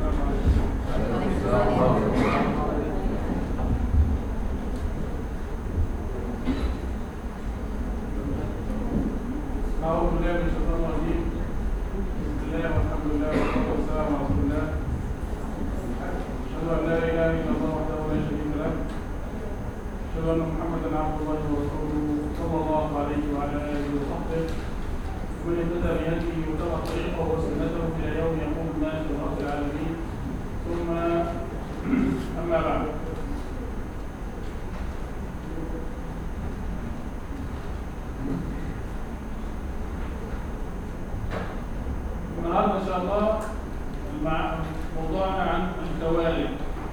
أعوذ بالله من الشيطان الرجيم بسم الله والحمد لله والصلاة والسلام على رسول الله أشهد أن لا إله إلا الله وحده لا شريك له أشهد أن محمدا عبد الله ورسوله صلى الله عليه وعلى آله وصحبه ومن اهتدى بهديه واتبع طريقه وسنته إلى يوم يقوم الناس برب العالمين ثم أما بعد النهارده ان شاء الله مع موضوعنا عن الكوارث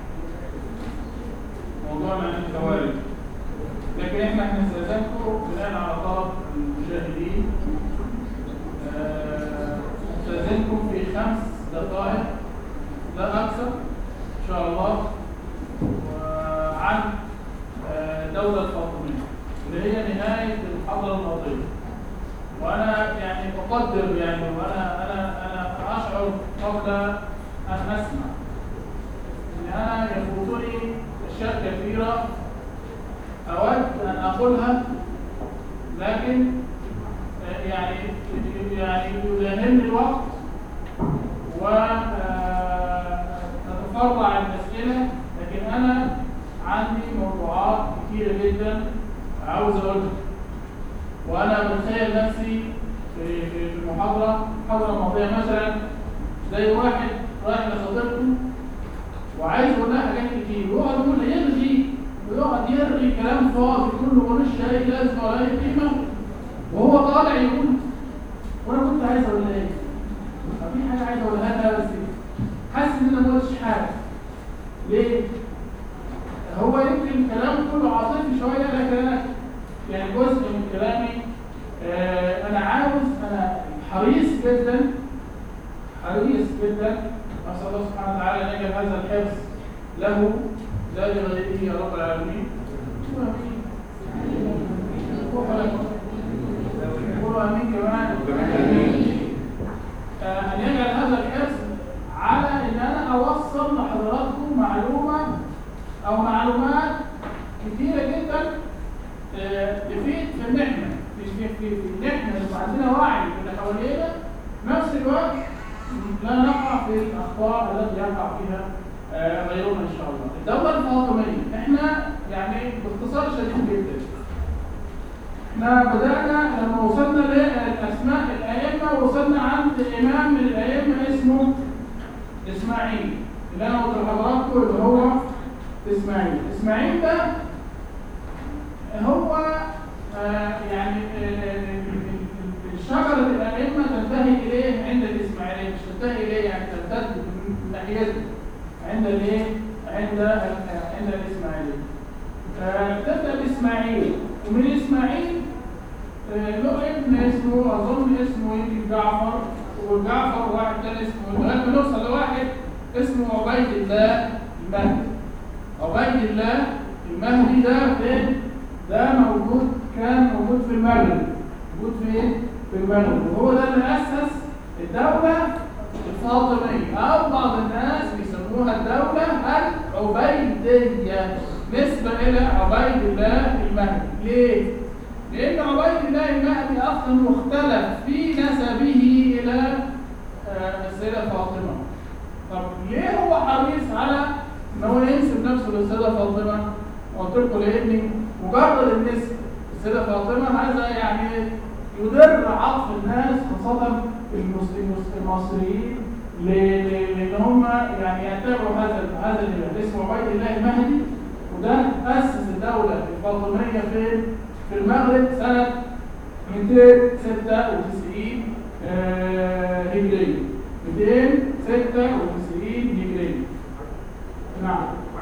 موضوعنا عن الكوارث لكن احنا هنستاذنكم بناء على طلب المشاهدين آه، نستاذنكم في خمس دقائق لا اكثر ان شاء الله وعن آه، الدوله الفاطميه اللي هي نهايه المحاضره الماضيه وانا يعني اقدر يعني وانا انا انا اشعر قبل ان اسمع ان انا يفوتني اشياء كثيره اود ان اقولها لكن يعني يعني يداهمني الوقت و نتفرع الاسئله لكن انا عندي موضوعات كثيره جدا عاوز اقولها وانا بتخيل نفسي في في في المحاضره المحاضره الماضيه مثلا زي واحد رايح لخطيبته وعايز يقول لها حاجات كتير ويقعد يقول لها يرغي ويقعد يرغي كلام فاضي كله ملوش اي لازمه ولا اي قيمه وهو طالع يقول وانا كنت عايز اقول لها ايه؟ طب في حاجه عايز اقولها لها بس حاسس ان انا ما قلتش حاجه ليه؟ هو يمكن كلامه كله عاطفي شويه لكن انا يعني جزء من كلامي آه انا عاوز انا حريص جدا حريص جدا اسال الله سبحانه وتعالى ان يجعل هذا الحفظ له لا لغيره يا رب العالمين قولوا امين كمان آه ان يجعل هذا الحفظ على ان انا اوصل لحضراتكم معلومه او معلومات كثيره جدا تفيد في النعمة في في في في ان احنا يبقى عندنا وعي باللي حوالينا في نفس الوقت لا نقع في الاخطاء التي يقع فيها آه، غيرنا ان شاء الله. الدولة الفاطمية احنا يعني باختصار شديد جدا احنا بدأنا لما وصلنا لأسماء الأئمة وصلنا عند إمام من الأئمة اسمه إسماعيل اللي أنا قلت لحضراتكم اللي هو إسماعيل. إسماعيل ده هو آه يعني آه شجرة الأئمة تنتهي إليه عند الإسماعيلية مش تنتهي إليه يعني تمتد من ناحيته عند الإيه؟ عند عند الإسماعيلية. آه تبدأ بإسماعيل ومن إسماعيل له ابن اسمه أظن اسمه يمكن جعفر وجعفر واحد تاني اسمه لغاية ما نوصل لواحد اسمه عبيد الله المهدي. عبيد الله المهدي ده فين؟ ده موجود كان موجود في المغرب موجود فين؟ في المغرب وهو ده اللي أسس الدولة الفاطمية أو بعض الناس بيسموها الدولة العبيدية نسبة إلى عبيد الله المهدي ليه؟ لأن عبيد الله المهدي أصلا مختلف في نسبه إلى آه السيدة فاطمة طب ليه هو حريص على إن هو ينسب نفسه للسيدة فاطمة؟ قلت لكم لأن مجرد النسب السيدة فاطمة هذا يعني يدر عطف الناس خاصة المصريين لأن هم يعني يعتبروا هذا هذا الإله اسمه عبيد الله المهدي وده أسس الدولة الفاطمية فين؟ في المغرب سنة 296 هجرية 296 هجرية نعم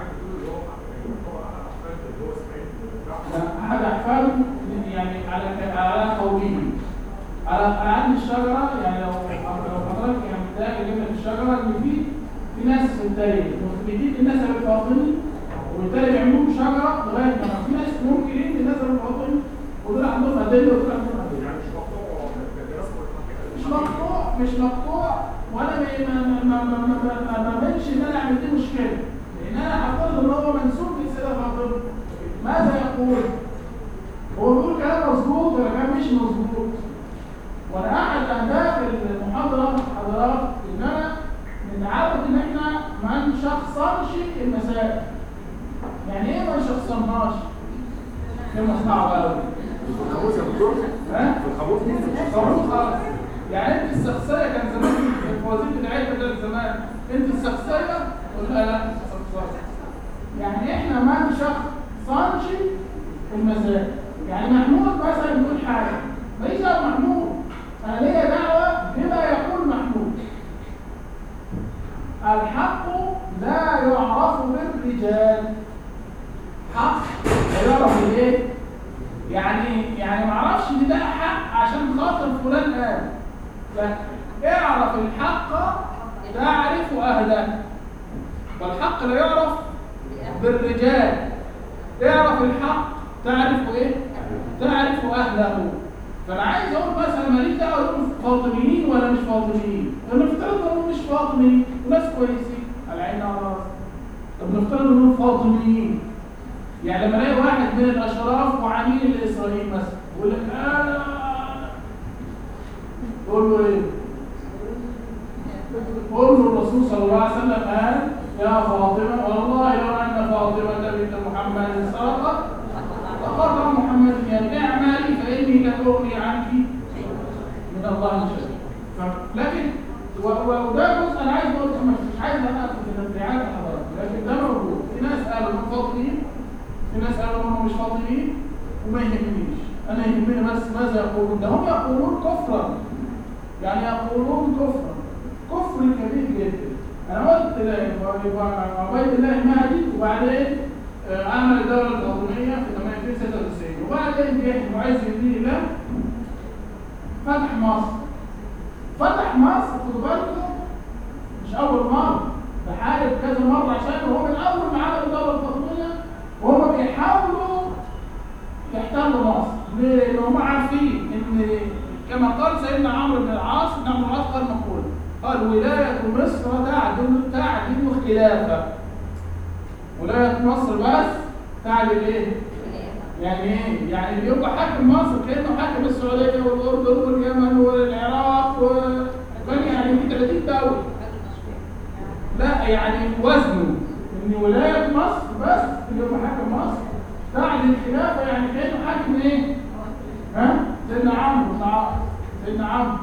أحد أحفاده يعني على على قوله على عند الشجرة يعني لو لو حضرتك يعني بتلاقي جبنا في الشجرة إن في في ناس في التاريخ مثبتين النسب الفاطمي وبالتالي بيعملوا شجرة لغاية ما في ناس منكرين النسب الفاطمي ودول عندهم أدلة ودول عندهم أدلة يعني مش مقطوع مش مقطوع مش مقطوع وانا ما ما ما ما ما ما ما بعملش ان انا اعمل دي مشكله لان انا هفترض ان هو منسوب للسيده فاطمه ماذا يقول؟ هو بيقول كلام مظبوط ولا كلام مش مظبوط؟ وانا احد اهداف المحاضره حضرات ان انا نتعود ان احنا ما نشخصنش المسائل يعني ايه ما نشخصناش؟ كلمه صعبه قوي في الخاموس يا دكتور ها؟ في الخاموس خلاص خلاص يعني انت الشخصيه كان زمان في الفوازير بتاعتنا بتاعت زمان انت الشخصيه ولا لا شخصيه يعني احنا ما نشخصنش المسائل يعني محمود مثلا يقول حاجه ماليش دعوه محمود انا ليا دعوه بما يقول محمود الحق لا يعرف بالرجال حق لا يعرف بالايه يعني يعني ما اعرفش ان ده حق عشان خاطر فلان قال لا اعرف الحق تعرف اهله والحق لا يعرف بالرجال اعرف الحق تعرف ايه تعرف اهله فانا عايز اقول مثلا ماليش دعوه يكونوا فاطميين ولا مش فاطميين طب نفترض انهم مش فاطميين وناس كويسين على عيني وعلى راسي طب نفترض انهم فاطميين يعني لما الاقي واحد من الاشراف وعميل لاسرائيل مثلا يقول لك انا تقول له ايه؟ قول له الرسول صلى الله عليه وسلم قال يا فاطمه والله لو ان فاطمه بنت محمد سرقت لقطع محمد يعني اعملي فاني لا اغني عنك من الله شيئا ف- لكن و- و- وده جزء انا عايز اقول لكم مش عايز انا ادخل في تبريعات حضرتك لكن ده موجود في ناس قالوا انهم فاطميين في ناس قالوا انهم مش فاطميين وما يهمنيش انا يهمني بس ماذا يقولون ده هم يقولون كفرا يعني يقولون كفرا كفر كبير جدا انا قلت ل- عبيد الله المهدي وبعدين آه، عمل الدوله الفاطميه في 1896 وبعدين جه معز الدين الله فتح مصر فتح مصر خدوا بالكم مش اول مره ده حارب كذا مره عشان هو من اول ما عمل الدوله الفاطميه وهم بيحاولوا يحتلوا مصر ليه؟ لان هم عارفين ان كما قال سيدنا عمرو بن العاص بن عمرو بن العاص قال مقوله قال ولايه مصر تعدل تعدل خلافه ولايه مصر بس تعدل ايه؟ يعني ايه؟ يعني اللي يبقى حاكم مصر كانه حاكم السعوديه والاردن واليمن والعراق و وكان يعني في 30 دوله لا يعني وزنه ان ولايه مصر بس اللي يبقى حاكم مصر تعدل الخلافه يعني كانه حاكم ايه؟ ها؟ سيدنا عمرو بن العاص سيدنا عمرو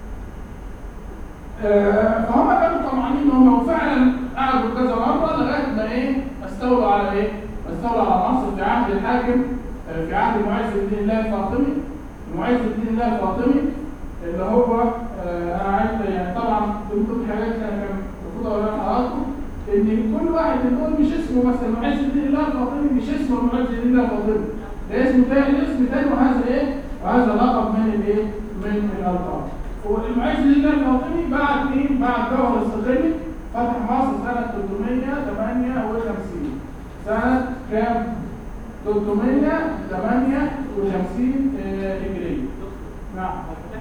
آه، فهم كانوا طمعانين ان هم فعلا قعدوا كذا مره لغايه ما ايه استولوا على ايه؟ استولوا على مصر في عهد الحاكم آه، في عهد معز الدين الله الفاطمي معز الدين الله الفاطمي اللي هو آه، انا عايز يعني طبعا من ضمن الحاجات اللي انا كان المفروض اقولها لحضراتكم ان كل واحد من دول مش اسمه مثلا معز الدين الله الفاطمي مش اسمه معز الدين الله الفاطمي ده اسمه تاني اسم تاني وهذا ايه؟ وهذا لقب من الايه؟ من الالقاب والمعز الدين الله الفاطمي بعد مين؟ بعد جوهر الصقلي فتح مصر سنة 358 سنة كام؟ 358 آه، هجرية نعم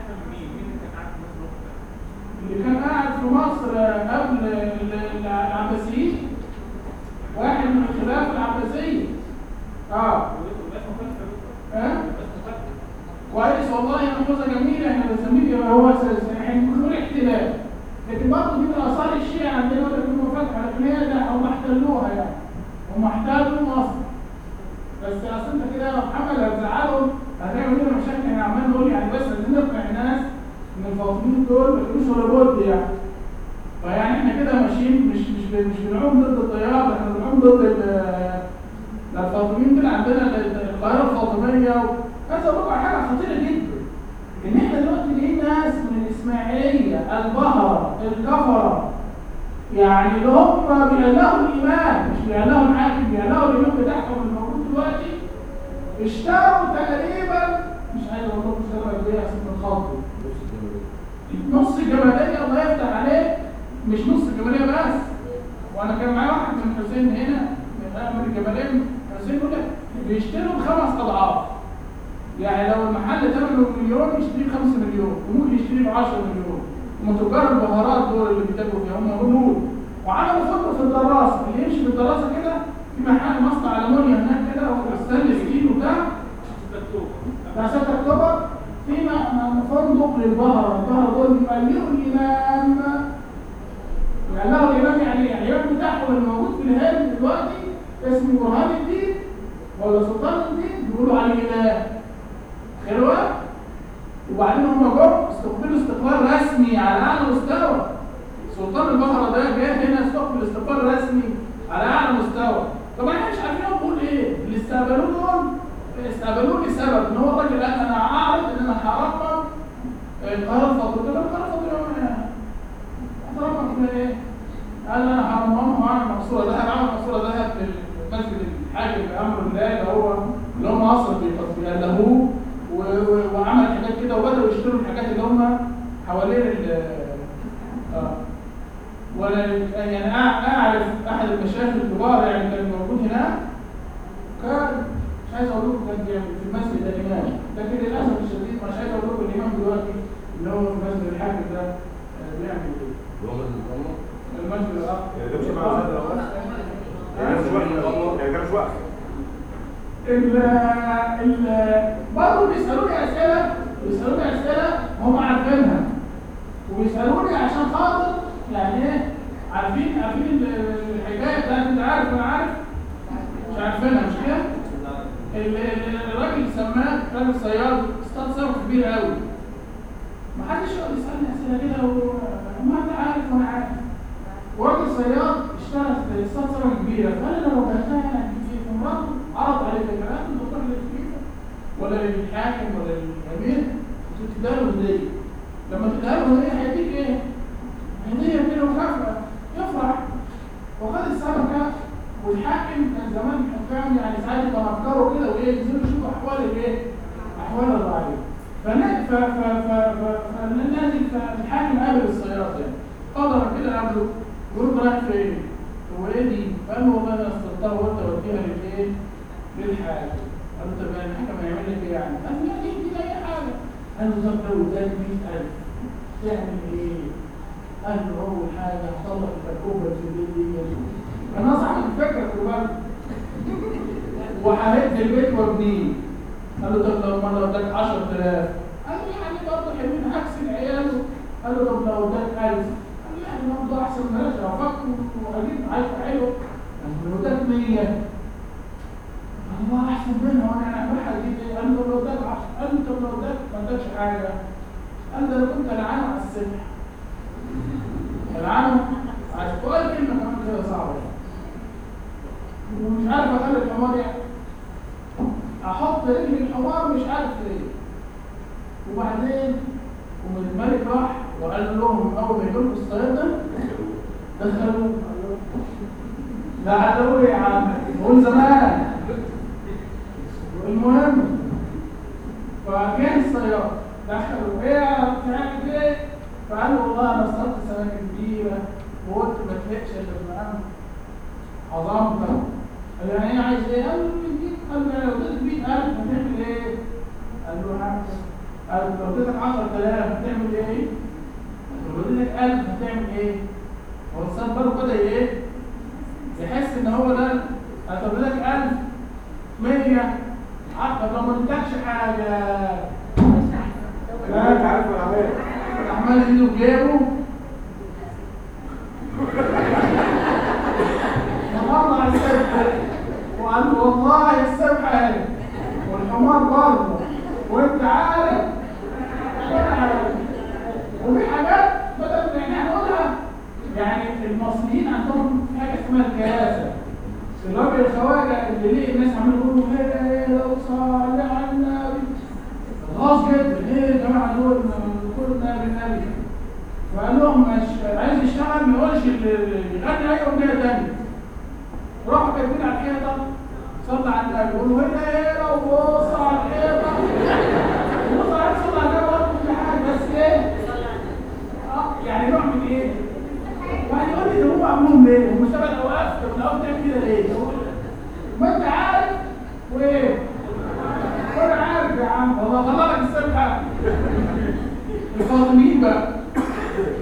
اللي كان قاعد في مصر آه، قبل ال- ال- العباسيين واحد من الخلافة العباسية اه ها؟ كويس والله نموذج جميل احنا بنسميه كده هو س- احنا بنقول احتلال لكن برضه دي من اثار الشيعة عندنا يقول لك هم فتحوا لكن هي لا هم احتلوها يعني هم احتلوا مصر بس اصل انت كده يا محمد هتزعلهم هتعمل لنا مشاكل احنا عمال نقول يعني بس عايزين نقنع الناس ان الفاطميين دول ما كانوش ولا بد يعني فيعني احنا كده ماشيين مش مش ب- مش بنعوم ضد التيار احنا بنعوم ضد ال- ده الفاطميين دول عندنا ال- القاهره الفاطميه و- هذا بقى حاجه خطيره جدا ان احنا دلوقتي لقينا ناس من الاسماعيليه البهره الكفره يعني اللي هم بيعلقوا الايمان مش بيعلقوا الحاكم بيعلقوا الايمان بتاعهم الموجود دلوقتي اشتروا تقريبا مش عايز اقول لكم اشتروا قد ايه عشان تنخضوا نص الجماليه الله يفتح عليه مش نص الجماليه بس وانا كان معايا واحد من حسين هنا من من الجماليه من حسين يقول لك بيشتروا بخمس اضعاف يعني لو المحل ثمنه مليون يشتري 5 مليون وممكن يشتري ب 10 مليون هم تجار البهارات دول اللي بيتاجروا فيها هم هنود وعملوا فندق في الدراسه اللي يمشي في الدراسه كده في محل مصنع المونيا هناك كده وستانلس ستيل وبتاع بتاع 6 اكتوبر في م- م- فندق للبهرة البهرة دول مليون إمام يعني له الإمام يعني يعني الإمام بتاعهم اللي موجود في الهند دلوقتي اسمه برهان الدين ولا سلطان الدين بيقولوا عليه إله خلوة وبعدين هم جم استقبلوا استقبال رسمي على أعلى مستوى سلطان البهرة ده جه هنا استقبل استقبال رسمي على أعلى مستوى طبعا احنا مش عارفين هو بيقول إيه اللي استقبلوه دول استقبلوه لسبب ان هو الراجل قال انا اعرض ان انا هرقم القاهره الفاضله قلت له القاهره الفاضله هترقم في ايه؟ قال انا هرممها واعمل مقصوره ذهب عمل مقصوره ذهب للمسجد الحاكم بامر الله اللي هو اللي هم اصلا بيألهوه و- و- وعمل حاجات كده وبداوا يشتروا الحاجات اللي هم حوالين ال اه ولا يعني أع- اعرف احد المشايخ الكبار يعني كان موجود هناك كان مش عايز اقول لكم كان بيعمل في المسجد ده امام لكن للاسف الشديد مش عايز اقول لكم الامام دلوقتي اللي هو في المسجد الحاكم ده آه، بيعمل ايه؟ المسجد الاخر يعني ده مش مع المسجد الأول؟ يعني ده مش وقت يعني ده مش وقت ال ال برضه بيسالوني اسئله بيسالوني اسئله هم عارفينها وبيسالوني عشان خاطر يعني ايه عارفين عارفين ال- الحكايه بتاعت انت عارف انا عارف مش عارفينها مش كده؟ ال- ال- الراجل سماه راجل صياد اصطاد سمك كبير قوي ما حدش يقعد يسالني اسئله كده وما انت عارف وانا عارف وراجل صياد اشتغل في اصطاد سمك كبيره فقال انا لو بعتها هنا هتجيب ايه؟ فمراته عرض عليه فكره الدكتور للخليفه ولا للحاكم ولا للامير تديها له هديه لما تديها له هديه هيديك ايه؟ هديه كده مكافاه يفرح وخد السمكه والحاكم كان زمان الحكام يعني ساعات يتنكروا كده وايه ينزلوا يشوفوا احوال الايه؟ احوال الرعيه. فنا- ف ف ف ف فنازل فالحاكم قابل الصياد يعني قدر كده قابله يقول له رايح فين؟ هو ايه دي؟ قال له والله انا اصطدتها وقلت اوديها للايه؟ للحاكم. قال له طب يعني الحكم هيعمل لك ايه يعني؟ قال له لا دي دي اي حاجه. قال له طب لو اداني 100000 تعمل ايه؟ قال له اول حاجه هطلق التجربه في البيت دي انا صاحب الفكره خد بالك وههد البيت وابنيه قال له طب لو ما لو اداك 10000 قال له يعني برضه حلوين هكسل عياله قال له طب لو اداك 1000 قال له يعني برضه احسن بلاش افكر واجيب عايش حلو قال له لو اداك 100 الله احسن منها وانا انا رايح اجيب ايه؟ قال له لو اداك 10 قال له طب لو اداك ما اداكش حاجه قال له انا كنت العنه على السبح العنه عايز كل كلمه كمان كده صعبه ومش عارف اخلي الحمار يعني احط رجل الحمار مش عارف ليه وبعدين ومن الملك راح وقال لهم اول ما يجوا الصياد ده دخلوا لا عدوي يا عم قول زمان المهم فكان الصياد دخلوا ايه يا بتعمل ايه؟ فقال له والله انا اصطدت سمكه كبيره وقلت ما تلاقيش الا بمقام عظمتك قال له يعني ايه عايز ايه؟ قال له اديك قال له لو اديتك 100000 هتعمل ايه؟ قال له هعمل قال له لو اديتك 10000 هتعمل ايه؟ قال له لو اديتك 1000 هتعمل ايه؟ هو الصياد برضه بدا ايه؟ يحس ان هو ده قال طب اديتك 1000 100 طب لو ما اديتكش حاجه لا انت عارف انا عمال عمال ايده في جيبه وطلع السبحه وقال له والله السبحه اهي والحمار برضه وانت عارف وانا عارف وفي حاجات بدل ما احنا نقولها يعني المصريين عندهم في حاجه اسمها الكياسه الراجل الخواجه اللي ليه الناس عمالين يقولوا ايه لو صلي على النبي خلاص جدا ايه يا جماعه دول كلنا بالنبي فقال لهم مش عايز يشتغل ما يقولش اللي اللي يغني اي اغنيه ثانيه راحوا كاتبين على الحيطه صلى على النبي يقولوا هنا ايه لو بص على الحيطه بص على صلى على النبي برضه كل حاجه بس ايه اه يعني نوع من ايه؟ واحد يقول لي ده هم عاملهم ليه؟ هم سبع اوقات طب الاول تعمل كده ليه؟ ما انت عارف وايه؟ وانا عارف يا عم والله طلع لك السبحه الفاطميين بقى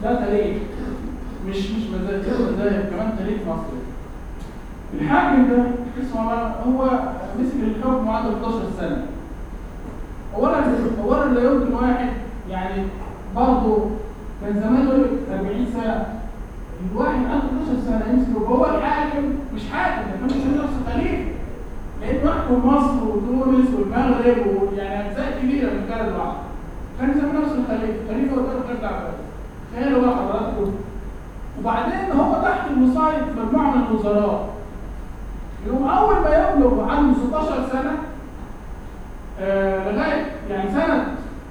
ده تاريخ مش مش مذاهب مذاهب كمان تاريخ مصري الحاكم ده اسمه هو مسك الحكم عنده 11 سنه اولا اولا لا يمكن واحد يعني برضه كان زمان يقول لك 40 سنه الواحد عنده 12 سنه يمسك وهو الحاكم مش حاكم ده كان بيسمي نفسه خليفه لانه يحكم مصر وتونس والمغرب ويعني اجزاء كبيره من بلد بعض كان يسمي نفسه الخليفه خليفه وده خليفه العباس تخيلوا بقى حضراتكم وبعدين هو تحت المصايد مجموعه من الوزراء يقوم اول ما يبلغ عنده 16 سنه آه لغايه يعني سنه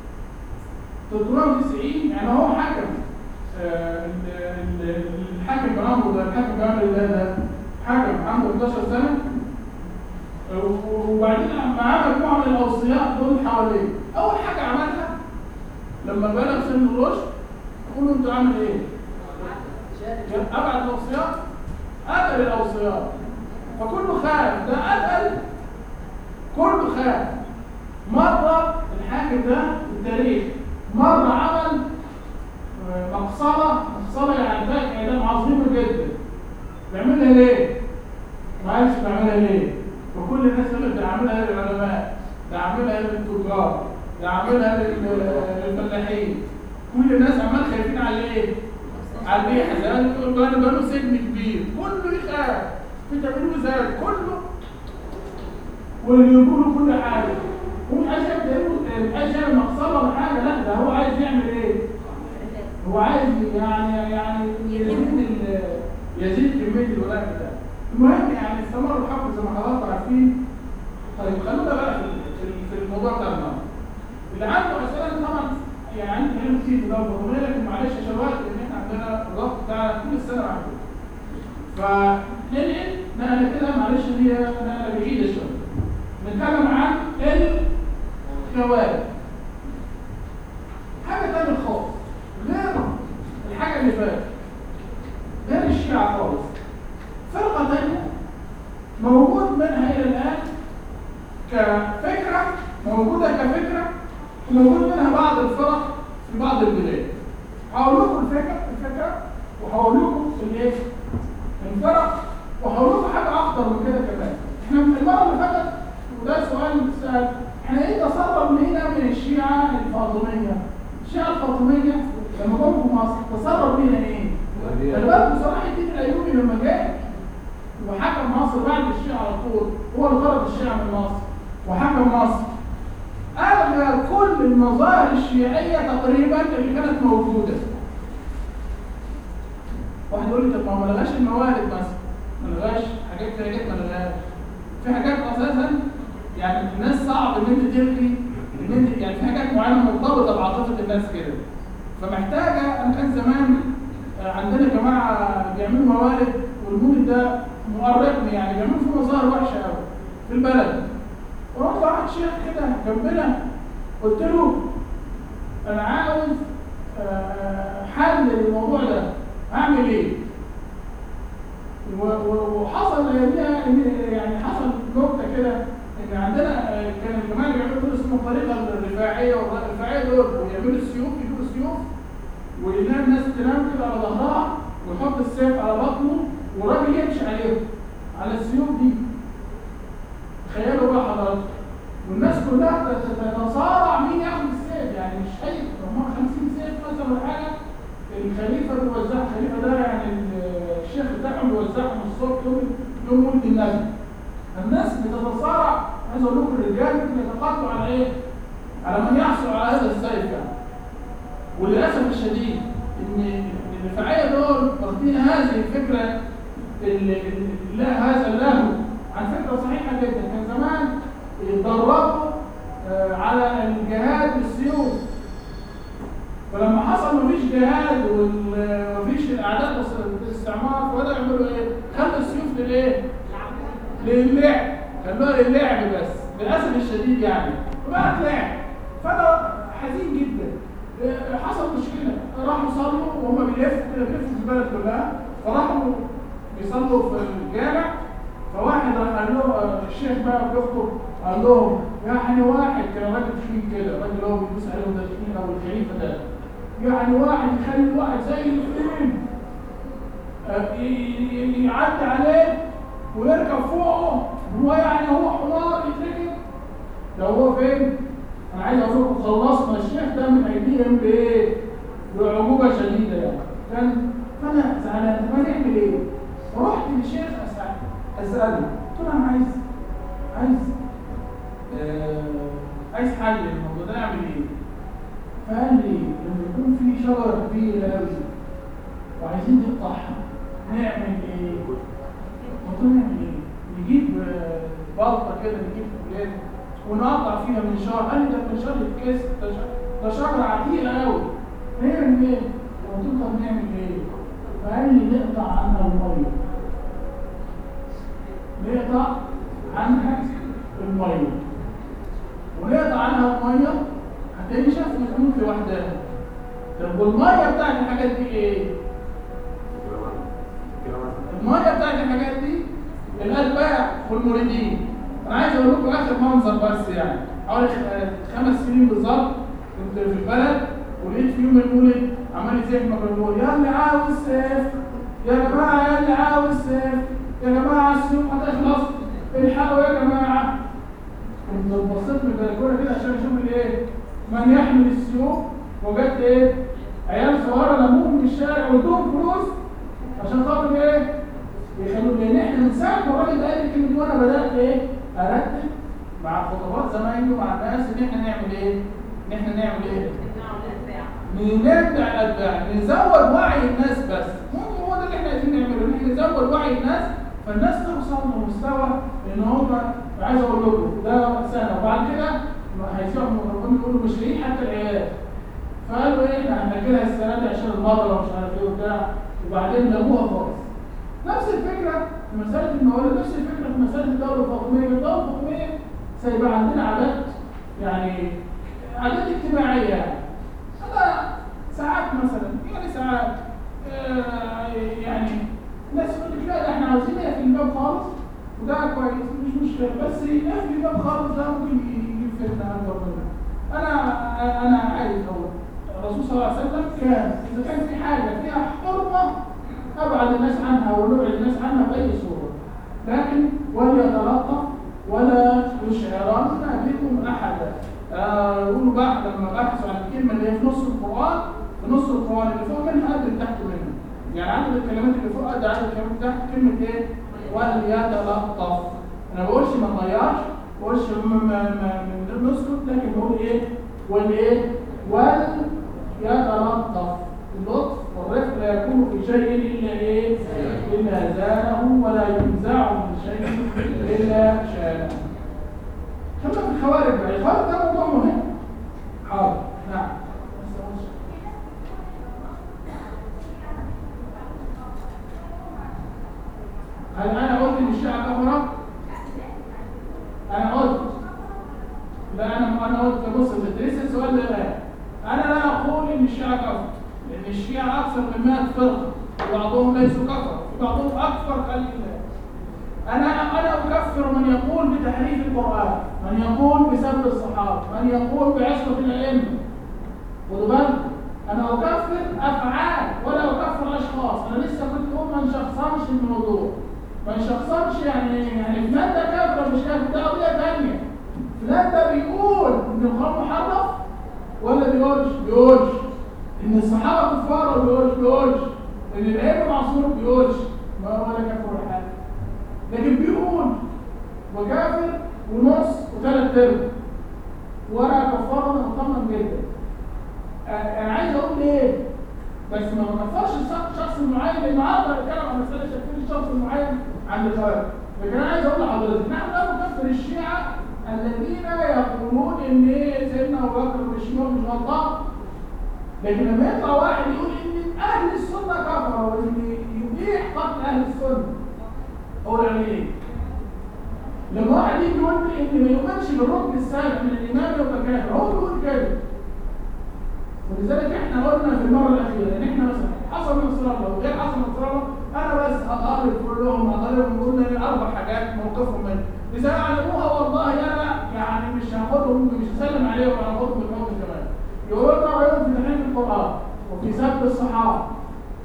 390 يعني هو حكم آه ال- ال- الحاكم بأمره ده الحاكم بأمر الله ده حكم عنده 11 سنه آه، وبعدين معاه مجموعه من الاوصياء دول حواليه اول حاجه عملها لما بلغ سن الرشد قولوا انتوا عامل ايه؟ ابعد الاوصياء قتل الاوصياء فكله خاف ده قتل كله خاف مره الحاكم ده في التاريخ مره عمل آه، مقصله مقصله يعني فاك اعدام عظيمه جدا بيعملها ليه؟ ما عرفش بيعملها ليه؟ وكل الناس يقول لك ده عاملها للعلماء ده عاملها للتجار ده عاملها لل- للفلاحين كل الناس عمال خايفين على ايه؟ على البيحة زي ما بيقولوا بقى بقى له سجن كبير كله يخاف في تمرين وزارة كله واللي يقولوا كل حاجة ومش عايز يعمل مش عايز يعمل مقصرة ولا حاجة لا ده هو عايز يعمل ايه؟ هو عايز يعني يعني يزيد ال- يزيد كمية الولاء بتاعه المهم يعني استمر الحكم زي ما حضراتكم عارفين طيب خلونا بقى في في- في الموضوع بتاع النهارده اللي عنده اسئله طبعا يعني عندي كلام كتير في الدوله الوطنيه لكن معلش يا شباب لان احنا عندنا الضغط بتاع كل السنه محدود فننقل نقله كده معلش هي نقله بعيده شويه نتكلم عن الخوارج حاجه تانية خالص غير الحاجه اللي فاتت غير الشيعة خالص فرقه تانية موجود منها الى الان كفكره موجوده كفكره وموجود منها بعض الفرق في بعض البلاد هقول لكم الفكره الفكره وهقول لكم الايه الفرق وهقول لكم حاجه اخطر من كده كمان احنا في المره اللي فاتت وده سؤال سأل احنا ايه تسرب لينا من الشيعه الفاطميه الشيعه الفاطميه لما جم في مصر تسرب لينا ايه؟ خلي بالك صلاح الدين الايوبي لما جاء وحكم مصر بعد الشيعة على طول هو اللي طرد الشيعة من مصر وحكم مصر ألغى كل المظاهر الشيعية تقريبا اللي كانت موجودة واحد يقول لي طب ما هو ما لغاش الموالد مثلا ما لغاش حاجات في حاجات ما لغاش في حاجات اساسا يعني الناس صعب ان انت تلغي ان انت يعني في حاجات معينه مرتبطه بعاطفه الناس كده فمحتاجه انا كان زمان آه، عندنا جماعه بيعملوا موالد والمولد ده مؤرقني يعني بيعملوا فيه مظاهر وحشه قوي في البلد ورحت واحد شيخ كده جنبنا قلت له انا عاوز آه، حل للموضوع ده اعمل ايه؟ و- و- وحصل يوميها ان يعني حصل نكته كده ان عندنا آه، كان الجماعه اللي بيعملوا دول اسمهم الطريقه الرفاعيه والرفاعيه دول ويعملوا السيوف يجيبوا السيوف وينام الناس تنام كده على ظهرها ويحط السيف على بطنه والراجل يمشي عليهم على السيوف دي تخيلوا بقى حضرتك والناس كلها تت- تتصارع مين ياخد السيف يعني مش اي هم 50 سيف مثلا ولا حاجه الخليفه بيوزع الخليفه ده يعني ال- الشيخ بتاعهم بيوزعهم الصبح يوم يوم ولد النبي الناس بتتصارع عايز اقول لكم الرجال ممكن يتقاتلوا على ايه؟ على من يحصل على هذا السيف يعني وللاسف الشديد ان إن الرفاعيه دول واخدين هذه الفكره اللي اللي- لا هذا اللهو عن فكره صحيحه جدا كان زمان يتدربوا آه، على الجهاد بالسيوف فلما حصل مفيش جهاد وال- ومفيش الاعداء بس الاستعمار فبدأوا يعملوا ايه؟ خلوا السيوف للايه؟ للعب خلوها للعب بس للاسف الشديد يعني وبقت لعب فانا حزين جدا آه، حصل مشكله راحوا صلوا وهم بيلفوا كده بيلفوا في البلد كلها فراحوا بيصلوا في الجامع فواحد راح قال له آه، الشيخ بقى بيخطب قال لهم يعني واحد كان راجل تخين كده الراجل اللي هو بيبوس عليهم ده تخين او الخليفه ده يعني واحد يخلي واحد زي آه، ي- ي- يعدي عليه ويركب فوقه هو يعني هو حمار يتركب لو هو فين انا عايز اقول لكم خلصنا الشيخ ده من ايديهم بايه بعجوبه شديده يعني كان فانا زعلان طب هنعمل ايه فرحت للشيخ اسال اساله قلت له انا عايز عايز آه عايز حل الموضوع ده اعمل ايه فقال لي لما يكون في شجره كبيره قوي وعايزين نقطعها نعمل ايه قلت له نعمل ايه نجيب آه، بلطه كده نجيب بلاد ونقطع فيها منشار قال لي ده المنشار يتكسر ده ش- ده شجره عتيقه قوي نعمل ايه قلت له طب نعمل ايه فقال لي نقطع عنها الميه نقطع عنها الميه ونقطع عنها الميه هتنشف وتموت لوحدها طب والميه بتاعت الحاجات دي ايه؟ الميه بتاعت الحاجات دي الاتباع والمريدين انا عايز اقول لكم اخر منظر بس يعني حوالي خ- خمس سنين بالظبط كنت في البلد ولقيت في يوم المولد عمال يزيح ميكروفون يا اللي عاوز سيف يا جماعه يا اللي عاوز سيف يا جماعه السيوف هتخلص الحقوا يا جماعه كنت بصيت من البلكونه كده عشان اشوف الايه من يحمل السيوف وجدت ايه عيال صغيره لموهم في الشارع وادوهم فلوس عشان خاطر ايه يخلوا لان احنا من ساعه ما الراجل ده قال لي الكلمه دي وانا بدات ايه ارتب مع خطوات زمايلي ومع الناس ان احنا نعمل ايه ان احنا نعمل ايه نرجع الاتباع نزود وعي الناس بس ممكن هو ده اللي احنا عايزين نعمله ان احنا نزود وعي الناس فالناس توصل لمستوى ان هم عايز اقول لكم ده سنه وبعد كده هيسيبوا الميكروفون يقولوا مش لاقيين حتى العيال فقالوا ايه احنا هنأجلها السنه دي عشان المطره ومش عارف ايه وبتاع وبعدين لغوها خالص نفس الفكره في مساله الموارد نفس الفكره في مساله الدوله الفاطميه الدوله الفاطميه سيبقى عندنا عادات يعني عادات اجتماعيه يعني انا ساعات مثلا يعني ساعات آه، يعني ناس يقول لك لا ده احنا عاوزين نقفل الباب خالص وده كويس مش مشكله بس نقفل الباب خالص ده ممكن يجيب فتنه اكبر منه انا انا عايز اقول الرسول صلى الله عليه وسلم كان اذا كان في حاجه فيها حرمه ابعد الناس عنها ونبعد الناس عنها باي صوره لكن وليتلطف ولا يشعرن بكم احدا آه، يقولوا بقى لما بحثوا عن الكلمه اللي هي في نص القران في نص القران اللي فوق منها قد اللي تحت منها يعني عدد الكلمات اللي فوق قد عدد الكلمات اللي تحت كلمه ايه وليتلطف انا ما بقولش ما نغيرش ما بقولش ما ما ما ما نسكت لكن بقول ايه والايه وليتلطف اللطف والرفق لا يكون في شيء الا ايه الا زانه ولا ينزع من شيء الا شانه خلينا في الخوارج بقى الخوارج ده موضوع مهم حاضر نعم هل انا قلت ان الشيعة كفرة؟ انا قلت لا انا انا قلت بص لسه السؤال ده الان انا لا اقول ان الشيعة كفرة لان الشيعة اكثر من 100 فرقة وبعضهم ليسوا كفرة وبعضهم اكثر خلي الله أنا أنا أكفر من يقول بتحريف القرآن، من يقول بسب الصحابة، من يقول بعصمة الأئمة. خدوا بالكم، أنا أكفر أفعال ولا أكفر أشخاص، أنا لسه كنت بقول ما نشخصنش الموضوع. ما نشخصنش يعني يعني فلان ده كافر مش كافر ده قضية تانية. فلان ده بيقول إن القرآن محرف ولا بيقولش؟ بيقولش. إن الصحابة كفار ولا بيقولش؟ بيقولش. إن الأئمة معصوم بيقولش. ما ولا كافر ولا حاجة. لكن بيقول وكافر ونص وثلاث ارباع وانا كفاره انا مطمن جدا آه، انا عايز اقول ايه بس ما بكفرش الشخص- شخص معين لان النهارده بتكلم عن مساله تكفير الشخص المعين عند الخوارج لكن انا عايز اقول لحضرتك نحن لا نكفر الشيعه الذين يقولون ان ايه سيدنا ابو بكر والشيوخ مش غلطان لكن لما يطلع واحد يقول ان اهل السنه كفروا وان يبيح قتل اهل السنه اقول عليه ايه؟ لما واحد يجي يقول لي ان ما يؤمنش بالركن السابع من الامام يبقى كافر هو بيقول كده ولذلك احنا قلنا في المره الاخيره ان احنا مثلا حصل من صراحه لو غير حصل من صراحه انا بس هقرب كلهم هقربهم قلنا ان اربع حاجات موقفهم منه اذا علموها والله انا يعني مش هاخدهم مش هسلم عليهم ولا هاخدهم بالحكم كمان يقولوا لنا رايهم في تحريف القران وفي سب الصحابه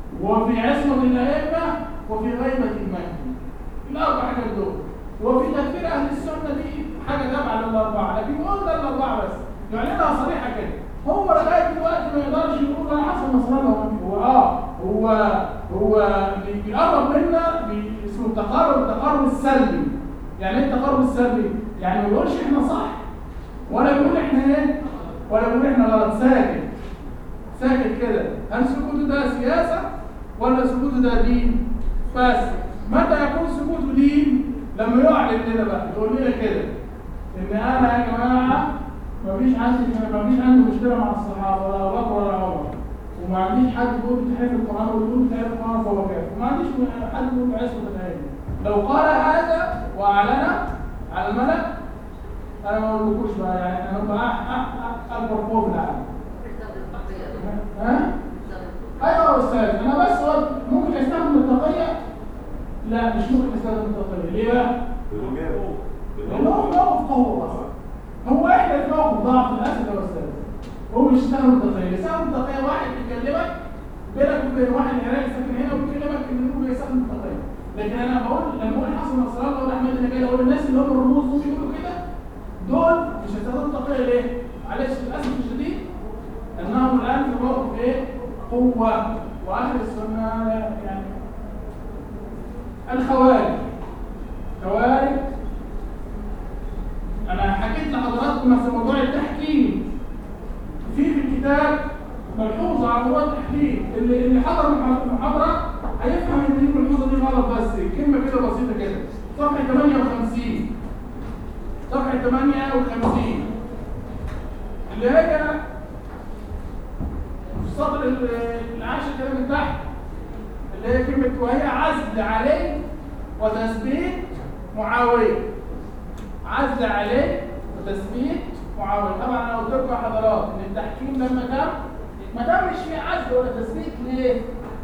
وفي عصمة الأئمة وفي غيبة المهدي الأربع حاجات دول وفي تكفير أهل السنة دي حاجة تابعة للأربعة لكن قلنا الأربعة بس يعلنها صريحة كده هو لغاية دلوقتي ما يقدرش يقول أنا حسن نصراني هو آه هو هو بي- بيقرب منا بي- اسمه التقرب التقرب السلبي يعني ايه التقرب السلبي؟ يعني ما بيقولش احنا صح ولا بيقول احنا ايه؟ ولا بيقول احنا غلط ساكت ساكت كده هل سكوته ده سياسة ولا سكوته ده دين بس متى يكون سكوته دين لما يعلن لنا بقى يقول لنا كده ان انا يا جماعه مفيش عندي مفيش عندي مشكله مع الصحابه ولا ابو بكر ولا عمر وما عنديش حد بيقول بتحب القران ويقول بتحب القران فهو كافر وما عنديش حد بيقول عصمه العلم لو قال هذا واعلن على الملأ انا ما اقولكوش بقى يعني انا بقى اكبر قوه في العالم ها؟ ايوه يا استاذ انا بس هو ممكن استخدم التقيه لا مش ممكن استخدم التقيه ليه بقى؟ لان هو في موقف قوه اصلا هو احنا في موقف ضعف للاسف يا استاذ هو مش يستخدم التقيه يستخدم التقيه واحد بيكلمك بينك وبين واحد عراقي ساكن هنا وبيكلمك ان هو بيستخدم التقيه لكن انا بقول لما بقول حسن نصر الله ولا احمد النجاة اقول الناس اللي هم الرموز دول بيقولوا كده دول مش هيستخدموا التقيه ليه؟ معلش للاسف الشديد انهم الان في موقف ايه؟ قوه واهل السنه يعني الخوارج خوارج انا حكيت لحضراتكم في موضوع التحكيم في في الكتاب ملحوظه على موضوع التحكيم اللي اللي حضر المحاضره هيفهم ان دي الملحوظه دي غلط بس كلمه كده بسيطه كده صفحه 58 صفحه 58 اللي هي في السطر ال- العاشر كده من تحت اللي هي كلمة وهي عزل عليه وتثبيت معاوية عزل عليه وتثبيت معاوية طبعا انا قلت لكم يا حضرات ان التحكيم لما تم ما تمش فيه عزل ولا تثبيت ليه؟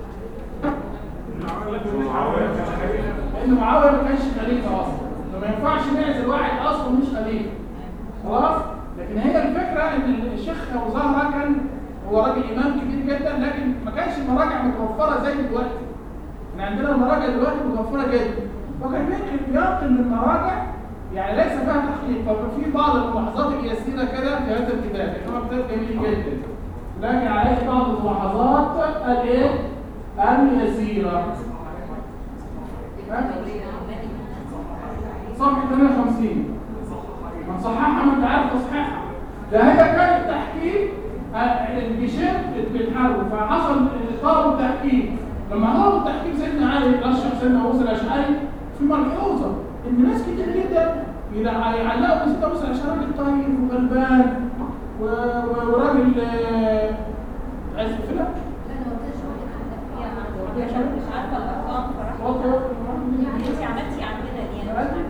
لان معاوية ما كانش خليفة اصلا فما ينفعش نعزل واحد اصلا مش خليفة خلاص؟ لكن هي الفكرة ان الشيخ ابو زهرة كان هو راجل امام كبير جدا لكن ما كانش المراجع متوفرة زي دلوقتي احنا عندنا المراجع دلوقتي متوفرة جدا فكان ممكن ينقل من المراجع يعني ليس فيها تحقيق ففي بعض الملاحظات اليسيرة كده في هذا الكتاب لأنه كتاب جميل جدا لكن عليه بعض الملاحظات الايه؟ اليسيرة صفحة 58 من صححها ما انت عارف تصحيحها ده هي كان التحكيم آه، الجيشين بيتحاربوا فحصل طلب التحكيم لما طلبوا التحكيم سيدنا علي رشح سيدنا موسى الاشعري في ملحوظه ان ناس كتير جدا يلا- يعلقوا ان سيدنا موسى الاشعري راجل طيب وغلبان و- و- وراجل آه، عايز فيلم مش عارفه الارقام صراحه انت عملتي عندنا دي انا مش عارفة.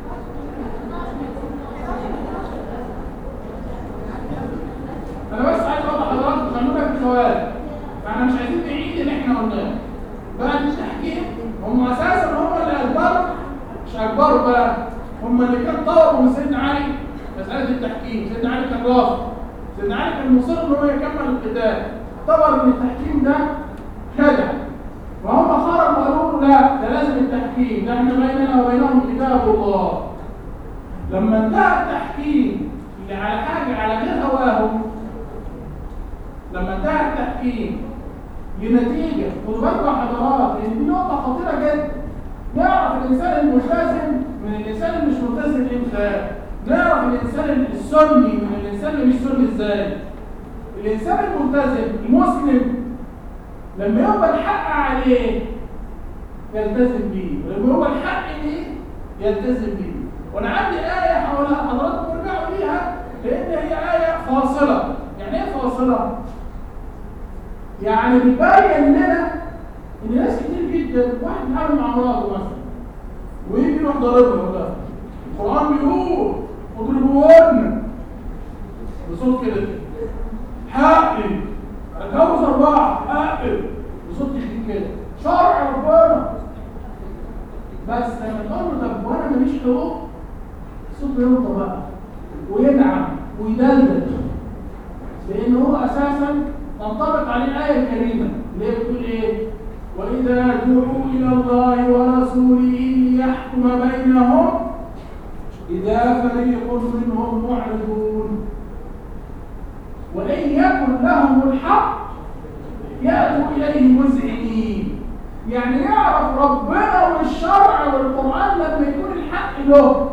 انا بس عايز اوضح لحضراتكم خلونا في الخوارج فاحنا مش عايزين نعيد اللي احنا قلناه بعد التحكيم هم اساسا هم اللي اجبروا مش اجبروا بقى هم اللي كان طلبوا من سيدنا علي مساله التحكيم سيدنا علي كان رافض سيدنا علي كان مصر ان هو يكمل القتال اعتبر ان التحكيم ده خدع وهم خرجوا قالوا له لا ده لازم التحكيم ده احنا بيننا وبينهم كتاب الله لما انتهى التحكيم اللي على حاجه على غير هواهم لما انتهى التحكيم لنتيجة خدوا بالكم يا حضرات لأن دي نقطة خطيرة جدا نعرف الإنسان الملتزم من الإنسان اللي مش ملتزم إمتى نعرف الإنسان السني من الإنسان اللي مش سني إزاي الإنسان الملتزم المسلم لما يبقى الحق عليه يلتزم بيه ولما يبقى الحق ليه يلتزم بيه وانا عندي آية حولها حضراتكم ارجعوا ليها لأن هي آية فاصلة يعني إيه فاصلة؟ يعني بيبين لنا ان ناس كتير جدا واحد بيتعامل مع مراته مثلا ويجي يروح ضاربها ولا القران بيقول اضربوهن بصوت كده حقي اتجوز اربعه حقي بصوت خفيف كده شرع ربنا بس لما تقول له طب وانا ماليش حقوق صوته يوطى بقى وينعم ويدلدل لان هو اساسا تنطبق عليه الايه الكريمه اللي هي بتقول ايه وإذا دعوا إلى الله ورسوله ليحكم بينهم إذا فريق منهم معرضون وإن يكن لهم الحق يأتوا إليه مذعنين يعني يعرف ربنا والشرع والقرآن لما يكون الحق له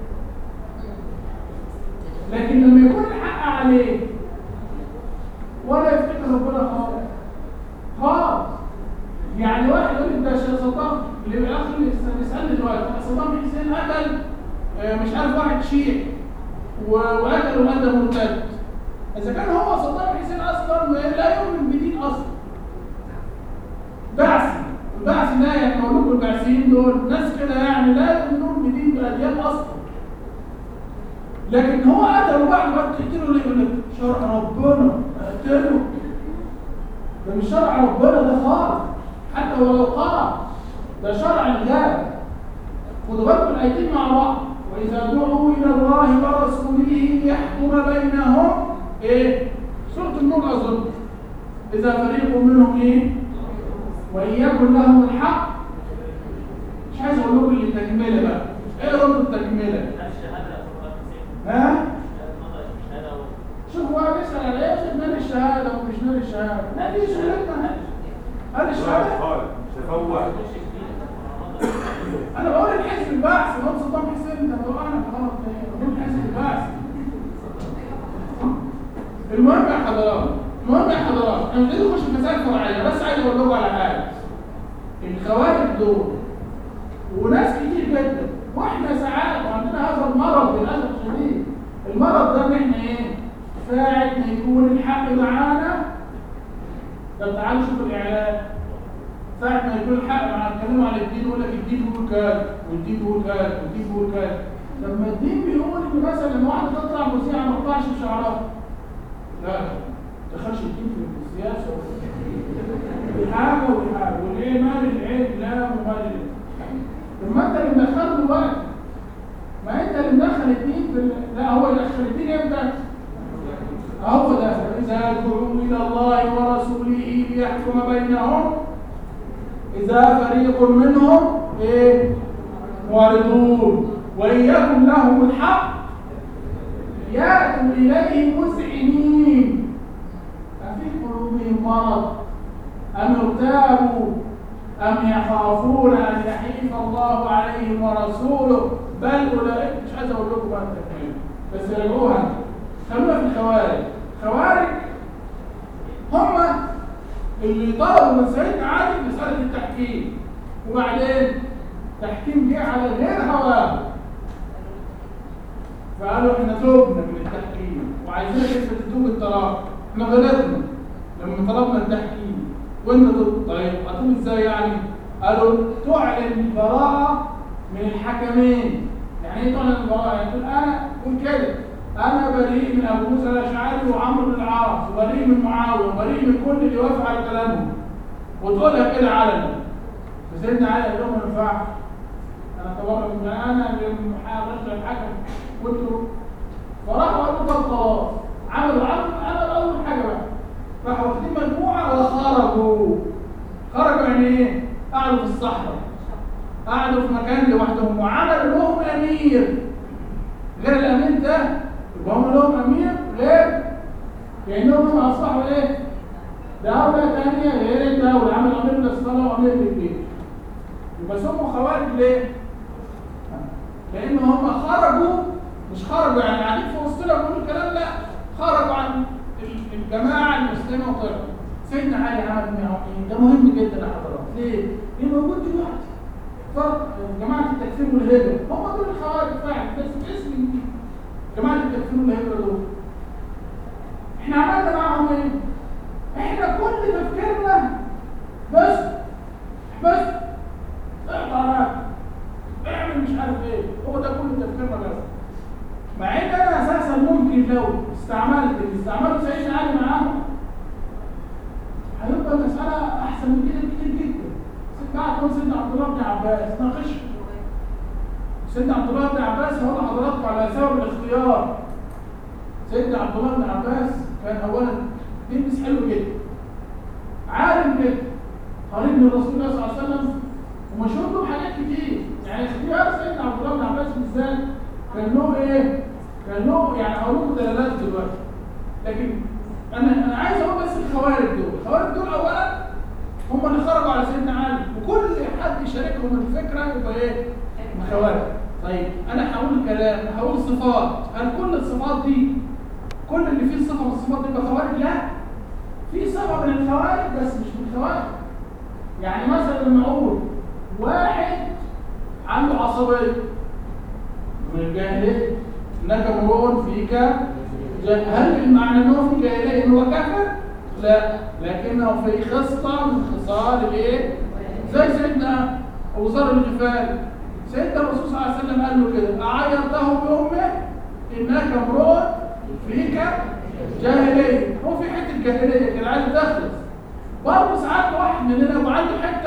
لكن لما يكون الحق عليه ولا يفتكر ربنا خالص خالص يعني واحد يقول لك ده شيخ صدام اللي بالاخر اللي بيسالني دلوقتي صدام حسين قتل آه، مش عارف واحد شيعي و- وقتل وقتل مرتد اذا كان هو صدام حسين اصلا لا يؤمن بدين اصلا بعثي البعث ده يعني بقول لكم البعثيين دول ناس كده يعني لا يؤمنون بدين بالاديان اصلا لكن هو قتل وبعد ما تقتله ليه يقول لك شرع ربنا اقتله ده مش شرع ربنا ده خالص حتى ولو قال ده شرع الله خدوا بالكم الايتين مع بعض واذا دعوا الى الله ورسوله ليحكم بينهم ايه سوره النور اظن اذا فريق منهم ايه وان يكن لهم الحق مش عايز اقول لكم التكمله بقى ايه رد التكمله ها شوف هو بيسال على ايه شوف نال الشهاده ومش نال الشهاده نال شهادتنا هل الشهاده خالد تفوح انا بقول الحزب البعث اللي هو صدام حسين ده بقول انا غلط ليه بقول الحزب البعث المهم يا حضرات المهم يا حضرات انا مش عايز اخش في مسائل فرعيه بس عايز اقول لكم على حاجه الخوارج دول وناس كتير جدا واحنا ساعات وعندنا هذا المرض للاسف الشديد المرض ده ان احنا ايه ساعه ما يكون الحق معانا طب تعالوا شوفوا الاعلان ساعة ما يكون الحق مع الكلام عن الدين يقول لك الدين بيقول كذا والدين بيقول كذا والدين بيقول كذا لما الدين بيقول ان مثلا لما واحده تطلع مذيعه ما تطلعش بشعرها لا ما دخلش الدين في السياسه دي حاجه ودي حاجه والايه مال العين لا ومال العين طب ما انت اللي مدخله دلوقتي ما انت اللي مدخل الدين في ال- لا هو اللي دخل الدين امتى؟ اهو ده اذا دعوا الى الله ورسوله ليحكم بينهم إذا فريق منهم إيه؟ معرضون وإن يكن لهم الحق يأتوا إليه مسعنين أفي قلوبهم مرض أم ارتابوا أم يخافون أن يحيف الله عليهم ورسوله بل أولئك مش عايز أقول لكم بقى التكليف بس راجعوها خلونا في الخوارج خوارج هم اللي طلبوا من سيدنا علي مسألة التحكيم وبعدين تحكيم جه على غير هواه فقالوا احنا تبنا من التحكيم وعايزينك انت تتوب الطلاق احنا غلطنا لما طلبنا التحكيم وانت تب طيب هتوب ازاي يعني؟ قالوا تعلن البراءة من الحكمين يعني ايه تعلن البراءة؟ يعني تقول انا قول كده انا بريء من ابو موسى الاشعري وعمرو بن العاص وبريء من معاويه وبريء من كل اللي وافق على كلامهم وتقولها كده علنا فسيدنا علي قال لهم ما ينفعش انا تبرع من انا اللي رجل الحكم قلت له فراحوا قالوا طب خلاص عملوا عملوا عملوا اول حاجه بقى راحوا واخدين مجموعه وخرجوا خرجوا يعني ايه؟ قعدوا في الصحراء قعدوا في مكان لوحدهم وعملوا لهم امير غير الامير ده يبقى هم لهم امير غير كانهم هم اصبحوا ايه؟ دولة تانية غير الدولة عمل امير للصلاة وامير للجيش يبقى سموا خوارج ليه؟ لان هم خرجوا مش خرجوا يعني قاعدين في وسطنا بيقولوا الكلام لا خرجوا عن ال- الجماعة المسلمة وطلعوا سيدنا علي عمل معاهم ده مهم جدا يا حضرات ليه؟ لانه موجود دلوقتي فرق جماعة التكفير والهجرة هم دول الخوارج فعلا بس باسم جديد. جماعة التكفير والهجرة دول احنا عملنا معاهم ايه؟ احنا كل تفكيرنا بس بس اقطع اعمل مش عارف ايه هو ده كل تفكيرنا بس مع ان انا اساسا ممكن لو استعملت اللي استعملت سيدنا علي معاهم هيبقى المسألة أحسن من كده كتير جدا. بعد ما سيدنا عبد الله بن عباس ناقشه. سيدنا عبد الله بن عباس هو حضراتكم على سبب الاختيار. سيدنا عبد الله بن عباس كان أولا بيلبس حلو جدا. عالم جدا. قريب من رسول الله صلى الله عليه وسلم ومشهور له بحاجات كتير يعني اختيار سيدنا عبد الله بن عباس بالذات كان له ايه؟ كان له يعني هقول لكم دلالات دلوقتي لكن انا انا عايز اقول بس الخوارج دول الخوارج دول اولا هم اللي خرجوا على سيدنا علي وكل حد يشاركهم الفكره يبقى ايه؟ خوارج طيب انا هقول كلام هقول صفات هل كل الصفات دي كل اللي فيه صفه من الصفات دي يبقى خوارج؟ لا في صفه من الخوارج بس مش من الخوارج يعني مثلا لما اقول واحد عنده عصبيه من الجاهليه انك امرؤ فيك جه- هل المعنى انه في جاهليه انه كافر؟ لا لكنه في خصله من خصال الايه؟ زي سيدنا ابو ذر الغفاري سيدنا الرسول صلى الله عليه وسلم قال له كده اعيرته بامه انك امرؤ فيك جاهليه هو في حته جاهليه كده عايز تخلص برضه ساعات واحد مننا يبقى عنده حته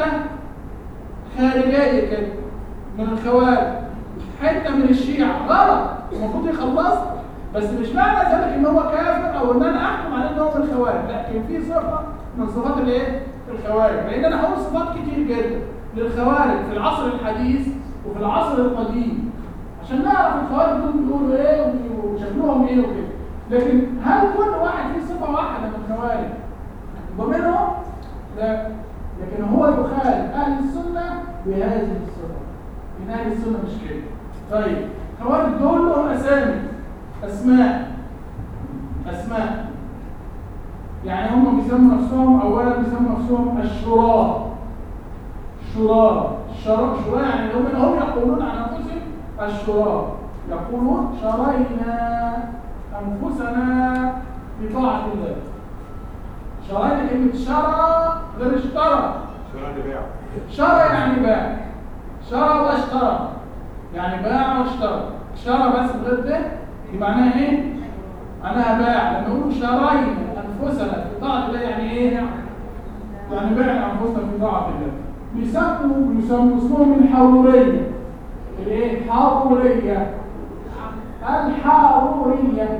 خارجيه كده من الخوارج حته من الشيعه غلط المفروض يخلص بس مش معنى ذلك ان هو كافر او ان انا احكم عليه ان هو من الخوارج لكن في صفه من صفات الايه؟ الخوارج لان انا هقول صفات كتير جدا للخوارج في العصر الحديث وفي العصر القديم عشان نعرف الخوارج دول بيقولوا ايه وشكلهم ايه وكده لكن هل كل واحد فيه صفه واحده من الخوارج ومنهم لا لكن هو يخالف اهل السنه بهذه الصفه ان اهل السنه مش كده طيب خوارج دول لهم اسامي اسماء اسماء يعني هم بيسموا نفسهم اولا بيسموا نفسهم الشراء شراء شراء شراء يعني هم هم يقولون عن انفسهم الشراء يقولون شرينا انفسنا بطاعه الله شرينا كلمه شرى غير اشترى شرع بيع شرى يعني باع شرى واشترى يعني باع واشترى شرى بس بغير ده دي معناها ايه؟ معناها باع لما يقولوا شرينا انفسنا في طاعه الله يعني ايه؟ يعني بعنا انفسنا في طاعه الله بيسموا بيسموا اسمهم الحروريه الايه؟ الحروريه الحروريه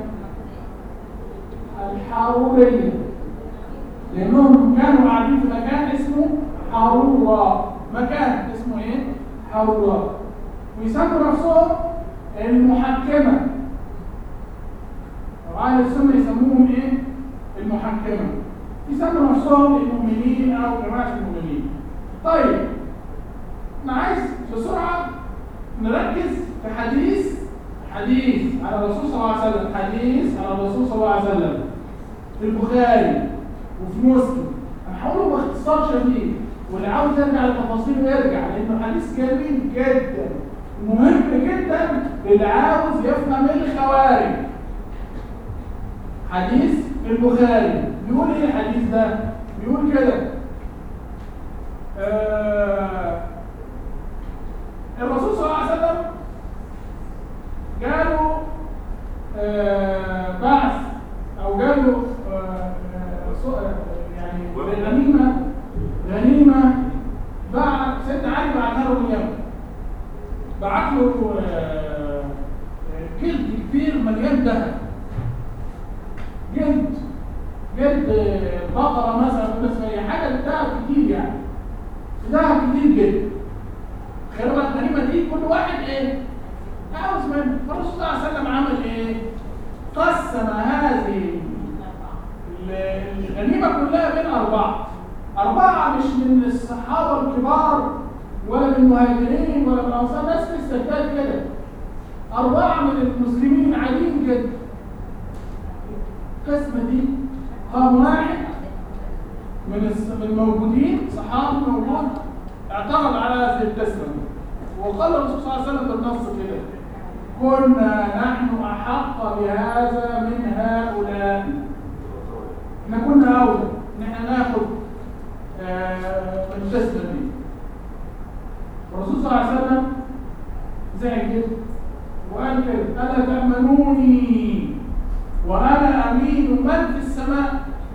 الحروريه لانهم كانوا قاعدين في مكان اسمه حرورة مكان اسمه ايه حرورة ويسموا نفسهم المحكمة وعلى السنة يسموهم ايه المحكمة يسموا نفسهم المؤمنين او جماعة المؤمنين طيب انا عايز بسرعة نركز في حديث حديث على الرسول صلى الله عليه وسلم حديث على الرسول صلى الله عليه وسلم في البخاري وفي مسلم انا هقوله باختصار شديد واللي عاوز يرجع للتفاصيل يرجع لانه حديث جميل جدا مهم جدا للي عاوز يفهم الخوارج حديث في البخاري بيقول ايه الحديث ده بيقول كده آه الرسول صلى الله عليه وسلم جاله آه بعث او جاله آه آه سو- آه، يعني غنيمه غنيمه بعت سيدنا علي بعتها له من اليمن بعت له آه، آه، جلد كبير مليان ذهب جلد جلد آه، بقره مثلا ولا اسمها ايه حاجه ذهب كتير يعني ذهب كتير جدا خلي بالك الغنيمه دي كل واحد ايه عاوز منه فالرسول صلى الله عليه وسلم عمل ايه قسم هذه الغنيمة كلها بين أربعة أربعة مش من الصحابة الكبار ولا من المهاجرين ولا من الأنصار ناس لسه جداد كده أربعة من المسلمين عاديين جدا القسمة دي قام واحد من الس- من الموجودين صحابي موجود اعترض على هذه القسمة دي وقال الرسول صلى الله عليه وسلم بالنص كده كنا نحن أحق بهذا من هؤلاء احنا كنا اولى ان احنا ناخد آه، من القسمه دي الرسول صلى الله عليه وسلم زعل جدا وقال كده الا تامنوني وانا امين من في السماء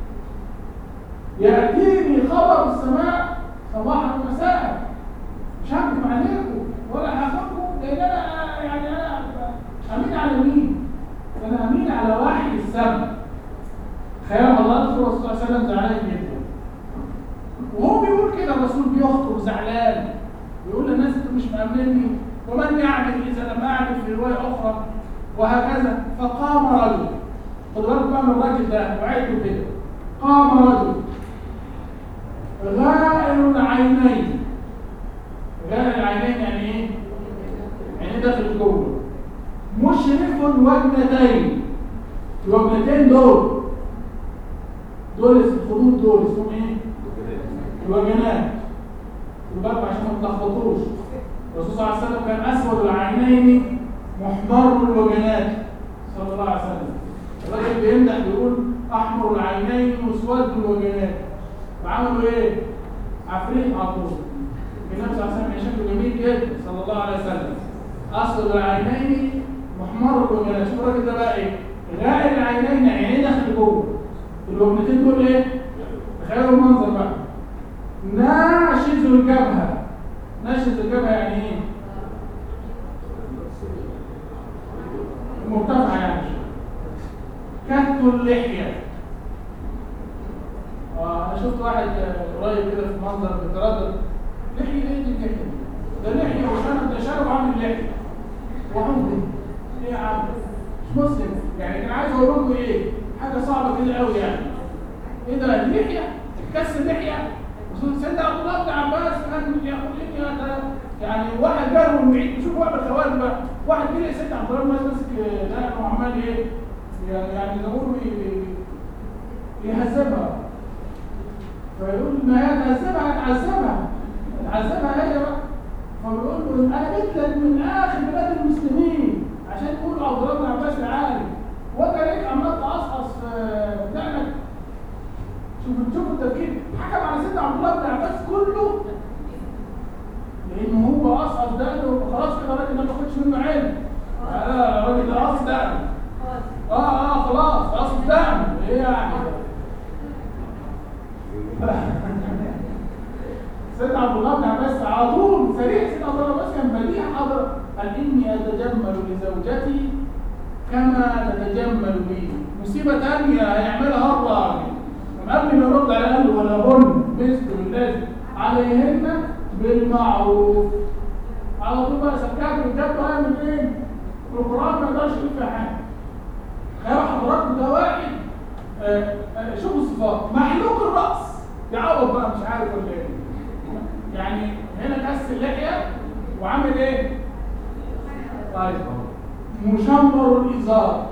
ياتيني خبر السماء صباحا ومساء مش هكتب عليكم ولا هاخدكم لان انا يعني انا امين على مين؟ انا امين على واحد السماء خيال الله الرسول صلى الله عليه وسلم زعلان جدا وهو بيقول كده الرسول بيخطب زعلان ويقول للناس انتوا مش مأمنني ومن يعمل اذا لم اعمل في روايه اخرى وهكذا فقام رجل خد بالك بقى من الراجل ده وعيده كده قام رجل غائر العينين غائر العينين يعني ايه؟ يعني داخل جوه مشرف وجنتين الوجنتين دول دول الخطوط دول اسمهم ايه؟ الوجنات الباب عشان ما تلخبطوش الرسول صلى الله عليه وسلم كان اسود العينين محمر الوجنات صلى الله عليه وسلم الراجل بيمدح بيقول احمر العينين واسود الوجنات وعملوا ايه؟ عفريت على طول النبي صلى الله عليه وسلم شكله جميل جدا صلى الله عليه وسلم اسود العينين محمر الوجنات شوف الراجل ده بقى ايه؟ غائر العينين يعني عينيه داخل جوه الوجنتين دول ايه؟ تخيلوا المنظر بقى ناشز الجبهه ناشز الجبهه يعني ايه؟ مرتفعه يعني كت اللحيه آه، انا شفت واحد آه، قريب كده في منظر بيتردد لحيه ايه دي كده ده لحيه وشنب ده شنب عامل لحيه وعمري ايه يا عم مش مسلم يعني كان عايز اقول لكم ايه حاجه صعبه كده قوي يعني ايه ده اللحيه كسر اللحيه سيدنا عبد الله بن عباس كان يقول لي ده يعني واحد جاله من بعيد شوف واحد الخوارج بقى واحد جه سيدنا عبد الله بن عباس ماسك دقنه وعمال ايه يعني زي ما بيقولوا يهذبها فيقول ما هي تهذبها هتعذبها تعذبها هي بقى فبيقول له انا جيت لك من اخر بلاد المسلمين عشان تقول عبد الله بن عباس العالي وانت ليك عمال تقصقص في دقنك شوف شوف التفكير حكم على سيدنا عبد الله بن عباس كله لان هو قصقص دقنه وخلاص كده الراجل ده ما خدش منه علم اه الراجل ده قص دقنه اه اه خلاص قص دقنه ايه يعني سيدنا عبد الله بن عباس على طول سريع سيدنا عبد الله بن عباس كان بديع حضر قال اني اتجمل لزوجتي كما تتجمل لي مصيبه ثانيه هيعملها الله من قبل ما يرد على قال ولا هن مثل اللازم عليهن بالمعروف على طول بقى سكاك الجد هيعمل ايه؟ القران ما يقدرش يقول فيها حاجه تخيلوا حضراتكم ده واحد آه، آه، شوفوا الصفات محلوق الراس يعوض بقى مش عارف ولا ايه يعني هنا كس اللحيه وعامل ايه؟ طيب مشمر الازار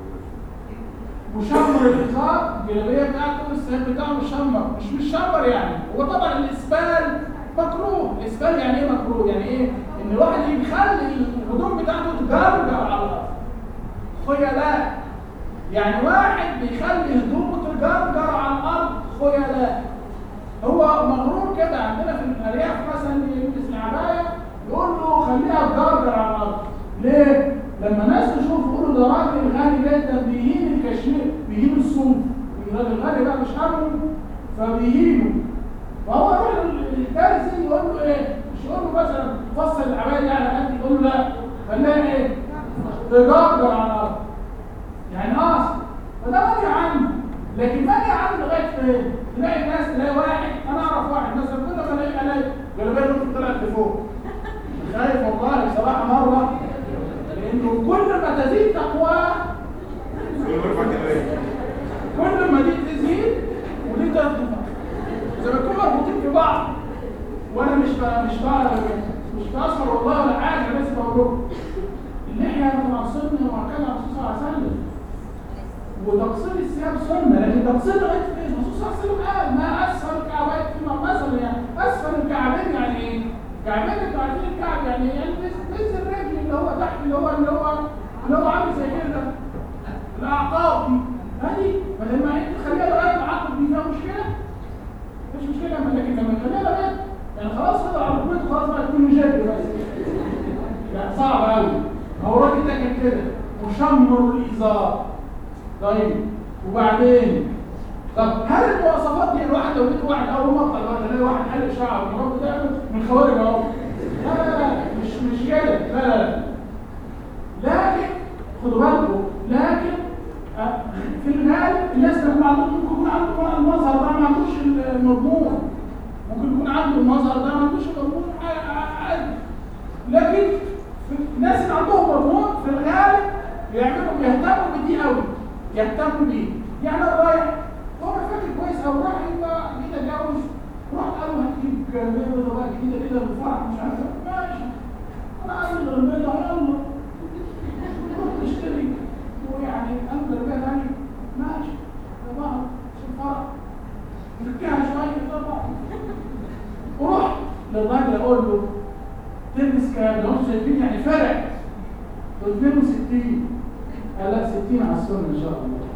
مشمر الازار الجلابيه بتاعته السيف بتاعه مشمر مش مشمر يعني هو طبعا الاسبال مكروه الاسبال يعني ايه مكروه يعني ايه ان الواحد يخلي الهدوم بتاعته تجرجر على الارض خيلاء يعني واحد بيخلي هدومه تجرجر على الارض خيلاء هو مغرور كده عندنا في الارياف مثلا يلبس العبايه يقول له خليها تجرجر على الارض ليه؟ لما ناس تشوف يقولوا ده راجل غني جدا بيهين الكشمير بيهين الصوف الراجل غني بقى مش همه فبيهينه فهو يروح الدارسي يقول له ايه؟ مش يقول له مثلا فصل العبايه دي على قد يقول له لا خليها ايه؟ تجرجر على الارض يعني قاصد فده منهي عنه لكن منهي عنه لغايه فين؟ تلاقي الناس تلاقي واحد انا اعرف واحد مثلا كل ما الاقي الاقي جلابيه ممكن طلعت لفوق خايف والله بصراحه مره لانه كل ما تزيد تقواه كل ما دي تزيد ودي ترتفع زي ما يكونوا مربوطين في بعض وانا مش بقى مش بقى مش بأصفر والله ولا حاجه بس بقول لكم اللحيه طبعا سنه وكان الرسول صلى الله عليه وسلم وتقصير الثياب سنه لكن تقصير لغايه فين؟ الرسول صلى الله عليه وسلم قال ما اسفل الكعبين فيما مثلا يعني اسفل الكعبين يعني ايه؟ كعبين انتوا عارفين الكعب يعني ايه؟ يعني بس الرجل اللي هو تحت اللي هو اللي هو اللي هو عامل زي كده الاعقاب دي هذه فلما انت تخليها لغايه العقب دي فيها مشكله؟ مش مشكله أما لكن لما تخليها لغايه يعني خلاص فضل على الركبتين خلاص بقى تكون مجد بس لا صعب قوي هو الراجل ده كان كده مشمر الازار طيب وبعدين طب هل المواصفات دي الواحد لو جيت واحد اول مقطع الواحد الاقي واحد حلق شعره والمرض ده من خوارج اهو لا لا لا مش مش كده لا لا لا لكن خدوا بالكم لكن آه، في الغالب الناس اللي هم عندهم ممكن يكون عندهم المظهر ده ما عندوش المضمون ممكن يكون عنده عنده المظهر ده ما عندوش مضمون ع- ع- عادي لكن في الناس اللي عندهم مضمون في الغالب بيعملوا بيهتموا بدي قوي يهتموا بيه يعني انا رايح هو أنا فاكر كويس او رايح يبقى جيت اتجوز رحت قالوا هتجيب بيضه بقى جديده كده بالفرح مش عارف إيه. ماشي انا عايز البيضه يلا روح اشتري ويعني انت البيضه يعني ماشي لبعض في الفرح نرجعها شويه طبعا ورحت للراجل اقول له تلبس كام لو انتوا شايفين يعني فرق 62 قال لا 60 على السنه ان شاء الله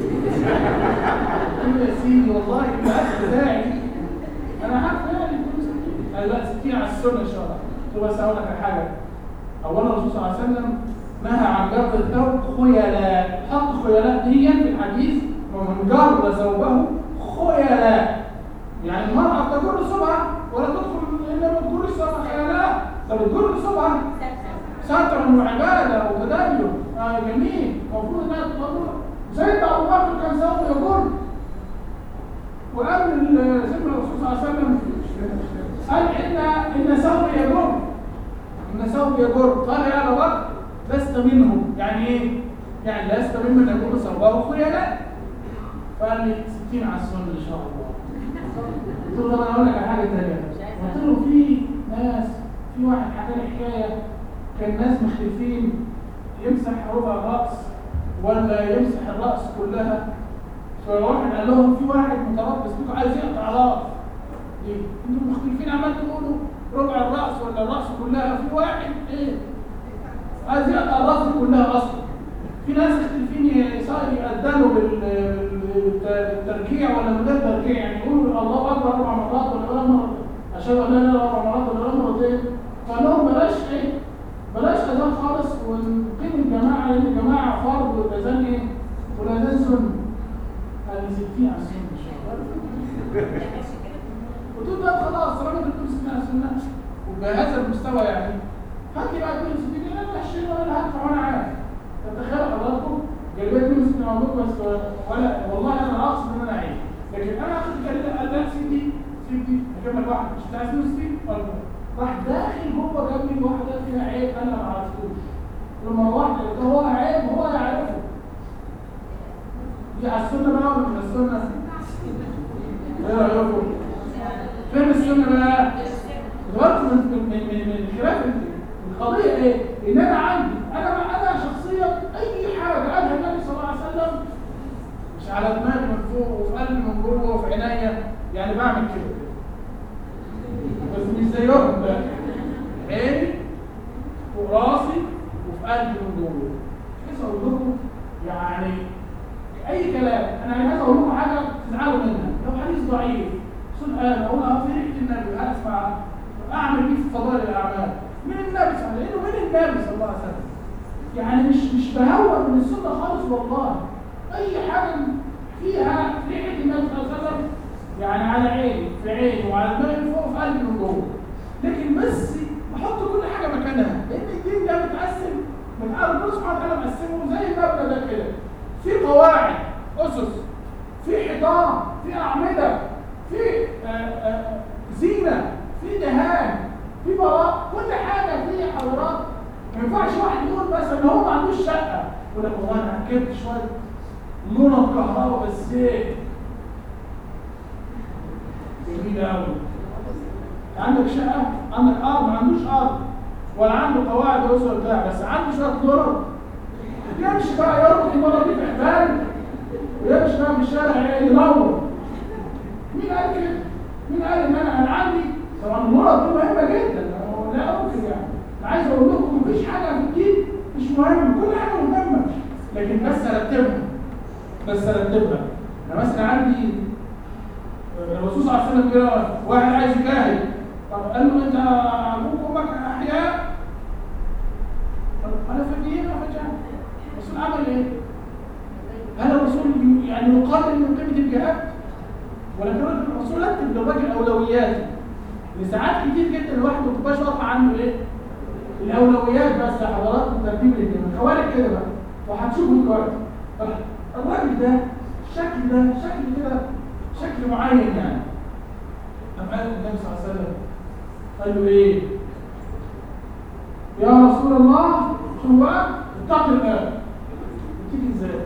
قلت له يا سيدي والله العكس بتاعي انا عارف يعني 62 قال لا 60 على السنه ان شاء الله قلت له بس اقول لك على حاجه اولا الرسول صلى الله عليه وسلم نهى عن جر الثوب خيلاء حط خيلاء دي في الحديث ومن جر ثوبه خيلاء يعني المرأة تجر ثوبها ولا تدخل إلا ما تجر ثوبها خيلاء طب تجر ثوبها سترا وعبادة وتدين آه جميل المفروض انها تطلع زي ما ابو بكر كان ثوبه يجر وقبل سيدنا الرسول صلى الله عليه وسلم قال ان ان ثوبي يجر ان ثوبي يجر قال يا ابا بكر لست منهم يعني ايه؟ يعني لست ممن يجر ثوبه خيلاء فقال لي 60 على السنه ان شاء الله قلت له طب انا اقول لك على حاجه ثانيه قلت له في ناس في واحد حكى لي حكايه كان ناس مختلفين يمسح ربع الراس ولا يمسح الراس كلها فواحد قال لهم في واحد متربص بيكم عايز يقطع راس ايه انتوا مختلفين عمال تقولوا ربع الراس ولا الراس كلها في واحد ايه عايز يقطع الراس كلها اصلا في ناس مختلفين صار يأذنوا بال- بال- بالتركيع ولا من غير تركيع يعني يقولوا الله اكبر اربع مرات ولا ولا مره اشهد ان لا اله الا الله اربع مرات ولا مرتين فقال لهم بلاش ايه بلاش اذان خالص ونقيم الجماعه لان الجماعه فرض والاذان ايه والاذان سنه قال لي 60 على السنه ان شاء الله قلت له طب خلاص طالما انت بتقول 60 على السنه وبهذا المستوى يعني هات لي بقى 62 انا لا هشتري ولا هدفع وانا عارف طب تخيلوا حضراتكم جايبين 62 موجود بس ولا والله انا لا اقصد ان انا عيب لكن انا اخد كلمه قال لا سيدي سيدي اجيب لك واحد مش عايز 62 ولا راح داخل جوه جاب لي واحده فيها عيب انا ما عرفتوش لما روحت لقيت هو عيب هو يعرفه دي على السنه بقى ولا مش على السنه؟ ايه رايكم؟ فين السنه بقى؟ غلط من من من من خلاف القضيه ايه؟ ان انا عندي انا انا شخصيا اي حاجه قالها النبي صلى الله عليه وسلم مش على دماغي من فوق وفي قلبي من جوه وفي عينيا يعني بعمل كده كده بس مش زيهم بقى عيني وراسي وفي قلبي من جوه عايز اقول لكم يعني اي كلام انا عايز اقول لكم حاجه تزعلوا منها لو حديث ضعيف سؤال اقول اه في ريحه النبي اسمع اعمل ايه في فضائل الاعمال من النبي صلى الله عليه وسلم من النبي صلى الله عليه وسلم يعني مش مش بهون من السنه خالص والله اي حاجه فيها ريحه النبي صلى الله عليه وسلم يعني على عيني في عيني وعلى دماغي من فوق في قلبي من جوه لكن بس بحط كل حاجه مكانها لان الدين ده متقسم من ربنا سبحانه وتعالى مقسمه زي المبنى ده كده في قواعد اسس في حيطان في اعمده في آه، آه، زينه في دهان في براء كل حاجه في حضارات ما ينفعش واحد يقول بس ان هو ما عندوش شقه يقول لك والله انا ركبت شويه لونة كهرباء بس ايه جميل قوي عندك شقه عندك ارض ما عندوش ارض ولا عنده قواعد واسره بتاع بس عنده شويه دولار يمشي بقى يربط المره دي في حبال ويمشي بقى في الشارع ايه ينور مين قال كده؟ مين قال ان انا انا عندي طبعا المرض دي مهمه جدا أنا لا انكر يعني انا عايز اقول لكم مفيش حاجه في الدين مش مهمه كل حاجه مهمه لكن بس ارتبها بس ارتبها انا مثلا عندي الرسول صلى الله عليه وسلم كده واحد عايز يجاهد طب قال له انت ابوك وامك احياء طب انا فديين وفجاه الرسول عمل ايه؟ هل الرسول يعني يقلل من قيمه الجهاد؟ ولكن الرسول رتب للراجل اولوياته لساعات كتير جدا الواحد ما تبقاش واضحه عنه ايه؟ الاولويات بس يا حضرات ترتيب الاهتمام خوارج كده بقى وهتشوفوا دلوقتي طب الراجل ده الشكل ده شكل كده شكل معين يعني قام قال النبي صلى الله عليه وسلم قال له ايه يا رسول الله شو بقى اتق الله تيجي ازاي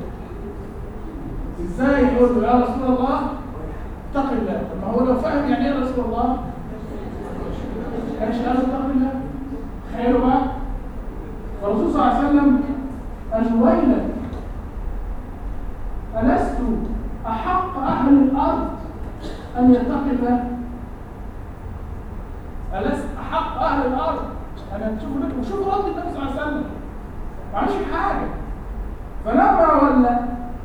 ازاي يقول له يا رسول الله اتق الله طب ما هو لو فاهم يعني ايه يا رسول الله كانش قال له اتق الله تخيلوا بقى فالرسول صلى الله عليه وسلم قال له ويلك ألست أحق أهل الأرض أن يتقي الله ألست أحق أهل الأرض أن تشوفوا لك وشوفوا رد النبي صلى الله عليه وسلم ما عملش حاجة فلما ولى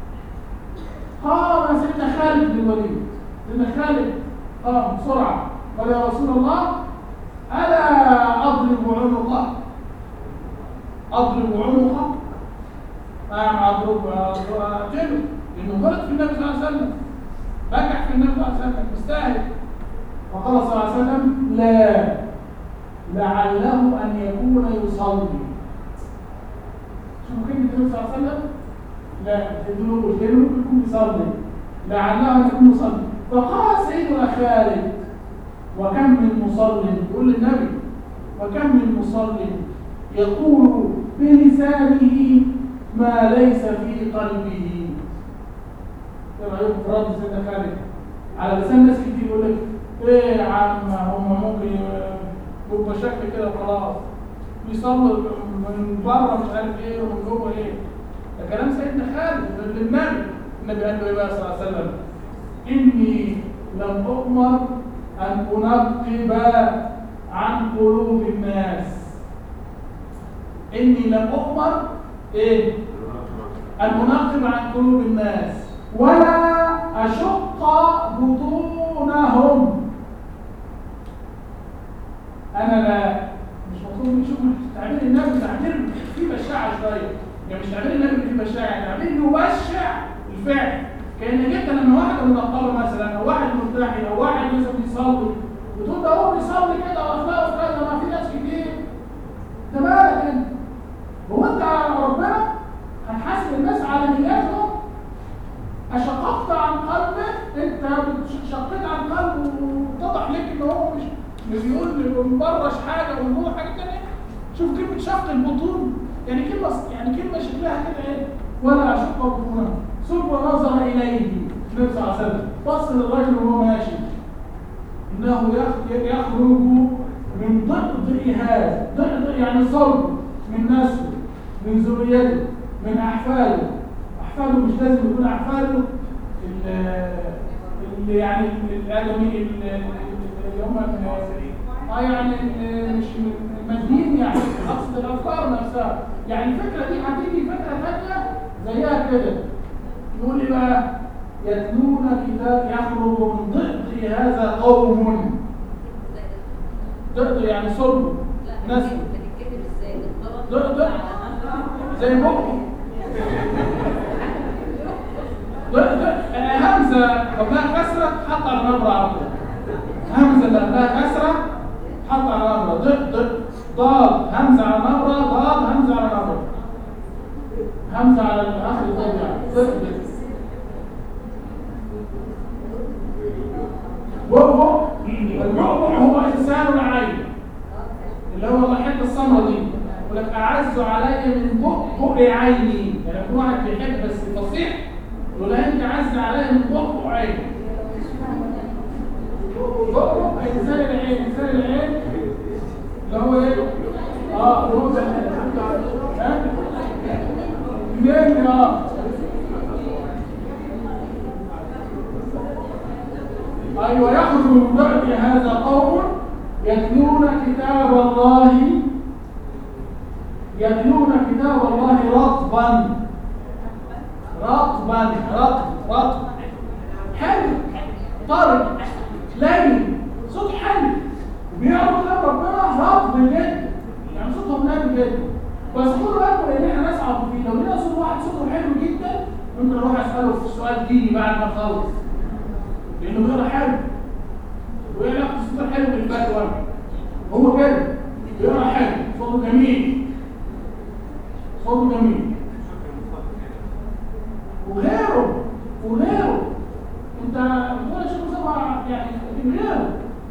قام سيدنا خالد بن الوليد سيدنا خالد قام بسرعة قال يا رسول الله ألا أضرب عنقه أضرب عنقه أعم أضرب أقتله لأنه غلط في النبي صلى الله عليه وسلم بجح في النبي صلى الله عليه وسلم مستاهل وقال صلى الله عليه وسلم لا لعله أن يكون يصلي شوفوا كلمة النبي صلى الله عليه وسلم لا تدلوا تدلوا يكون يصلي لعله أن يكون يصلي فقال سيدنا خالد وكم من مصل يقول للنبي وكم من مصل يقول بلسانه ما ليس في قلبه ايه رايكم في رد سيدنا خالد على لسان ناس كتير يقول لك ايه يا عم هم ممكن يبقى شكل كده وخلاص بيصلوا من بره مش عارف ايه ومن جوه ايه ده كلام سيدنا خالد للنبي النبي قال له ايه بقى صلى الله عليه وسلم اني لم اؤمر ان انقب عن قلوب الناس اني لم اؤمر ايه ان انقب عن قلوب الناس ولا اشق بطونهم انا لا مش مطلوب نشوف تعبير النبي تعبير فيه بشاعه شويه يعني مش تعبير النبي فيه بشاعه يعني تعبير يبشع الفعل كانك انت لما واحد منقبه مثلا او واحد مرتاحي او واحد مثلا بيصلي بتقول ده هو بيصلي كده واخلاقه كذا ما في ناس كتير ده مالك انت هو انت على ربنا هتحاسب الناس على نياتهم اشققت عن قلبه انت شقيت عن قلبه واتضح لك ان هو مش مش بيقول مبرش حاجه ومن جوه حاجه ثانيه شوف كلمه شق البطون يعني كلمه يعني كلمه شكلها كده ايه ولا اشق بطونه ثم نظر اليه النبي صلى الله عليه وسلم بص للراجل وهو ماشي انه يخرج من ضئضئ هذا ضئضئ يعني صلب من نسله من ذريته من احفاده احفاده مش لازم يكون احفاده اللي يعني الادمي اللي هم اه يعني مش الماديين يعني اقصد الافكار نفسها يعني الفكره دي هتيجي فكره ثانيه زيها كده يقول لي بقى يتلون كتاب يخرج من ضئض هذا قوم ضئض يعني صلب نسل ضئض زي بقي ضئض همزه قبلها كسره حط على نبره على طول همزه اللي قبلها كسره حط على نبره ضئض ضاد همزه على نبره ضاد همزه على نبره همزه على الاخر ضاد يعني ضئض بؤبؤ البؤبؤ هو انسان العين اللي هو الحته السمراء دي يقول لك اعز علي من بؤبؤ عيني يعني يكون واحد بيحب بس فصيح يقول لها انت عز علي من بؤبؤ عيني بؤبؤ انسان العين انسان العين اللي هو ايه اه اللي هو ها منين اه أيوة يخرج من بعد هذا قوم يتلون كتاب الله يتلون كتاب الله رطبا رطبا رطب رطب حلو طري لين صوت حلو بيعرفوا كتاب ربنا رطب جدا يعني صوتهم نادي جدا بس خدوا بالكم لان احنا ناس عاطفيين لو لقينا صوت واحد صوته حلو جدا ممكن اروح اساله في سؤال ديني بعد ما اخلص لانه غير حلو وايه علاقه الصوت الحلو بالفتوى هو كده بيقرا حلو صوته جميل صوته جميل وغيره وغيره انت بتقول شوف سبعه يعني غيره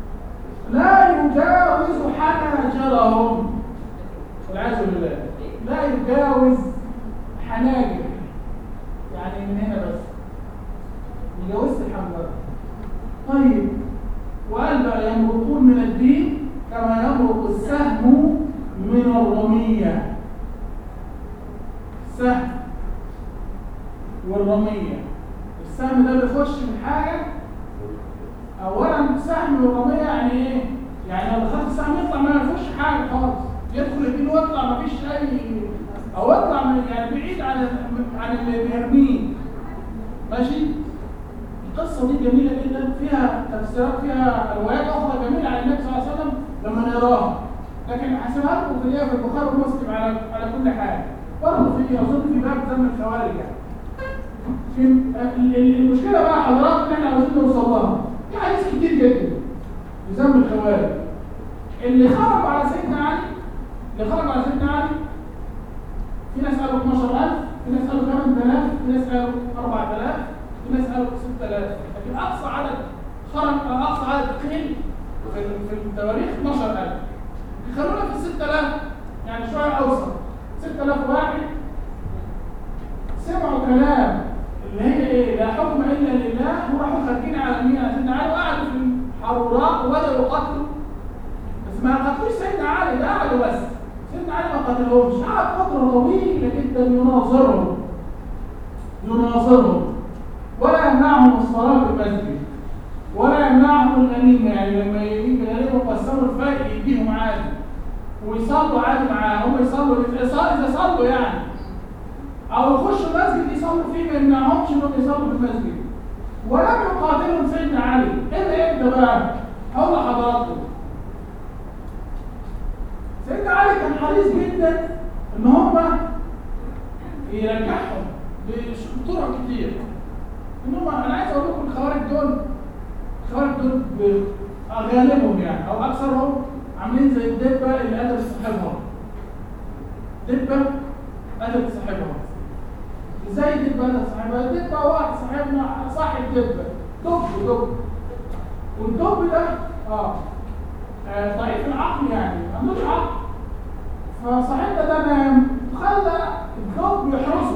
يجاوز حناجرهم والعياذ بالله لا يجاوز حناجر يعني من هنا بس يجاوز الحنجره طيب وقال بقى يمرقون من الدين كما يمرق السهم من الرمية السهم والرمية السهم ده بيخش من حاجة أولا سهم والرمية يعني إيه؟ يعني لو دخلت السهم يطلع ما يخش حاجة خالص يدخل الدين ويطلع مفيش أي أو يطلع من يعني بعيد عن عن اللي بيرميه ماشي؟ القصة دي جميلة جدا فيها تفسيرات فيها روايات أخرى جميلة عن النبي صلى الله عليه وسلم لما نقراها لكن هسيبها لكم في الايه في البخاري ومسلم على على كل حاجة برضه في أظن في باب ذم الخوارج يعني في ال- ال- المشكلة بقى حضرات اللي احنا عاوزين نوصل لها في حديث كتير جدا في ذم الخوارج اللي خرج على سيدنا علي اللي خرج على سيدنا علي في ناس قالوا 12000 في ناس قالوا 8000 في ناس قالوا 4000 في ناس قالوا 6000 لكن اقصى عدد خرج اقصى عدد قيل في في التواريخ 12000 خلونا في 6000 يعني شويه اوسط 6000 واحد سمعوا كلام اللي هي ايه لا حكم الا لله وراحوا خارجين على مين على سيدنا علي وقعدوا في الحروراء وبداوا يقتلوا بس ما قتلوش سيدنا علي ده قعدوا بس سيدنا علي ما قتلهمش قعد فتره طويله جدا يناظرهم يناظرهم ولا يمنعهم الصلاه في المسجد ولا يمنعهم الغنيمه يعني لما يجي الغنيمه وقسموا الفرق يديهم عادي ويصلوا عادي معاه هم يصلوا اذا صلوا يعني او يخشوا المسجد يصلوا فيه ما يمنعهمش انهم يصلوا في المسجد ولم يقاتلهم سيدنا علي الا امتى بقى؟ هقول لحضراتكم سيدنا علي كان حريص جدا ان هم يرجعهم بطرق كتير ان هم انا عايز اقول لكم الخوارج دول الخوارج دول ب- غالبهم يعني او اكثرهم عاملين زي الدبه اللي قتلت صاحبها دبه قتلت صاحبها ازاي دبه قتلت صاحبها دبه واحد صاحبنا صاحب دبه دب دب والدب ده اه آه، ضعيف العقل يعني ما عندوش عقل فصاحبنا ده نام خلى الدب يحرسه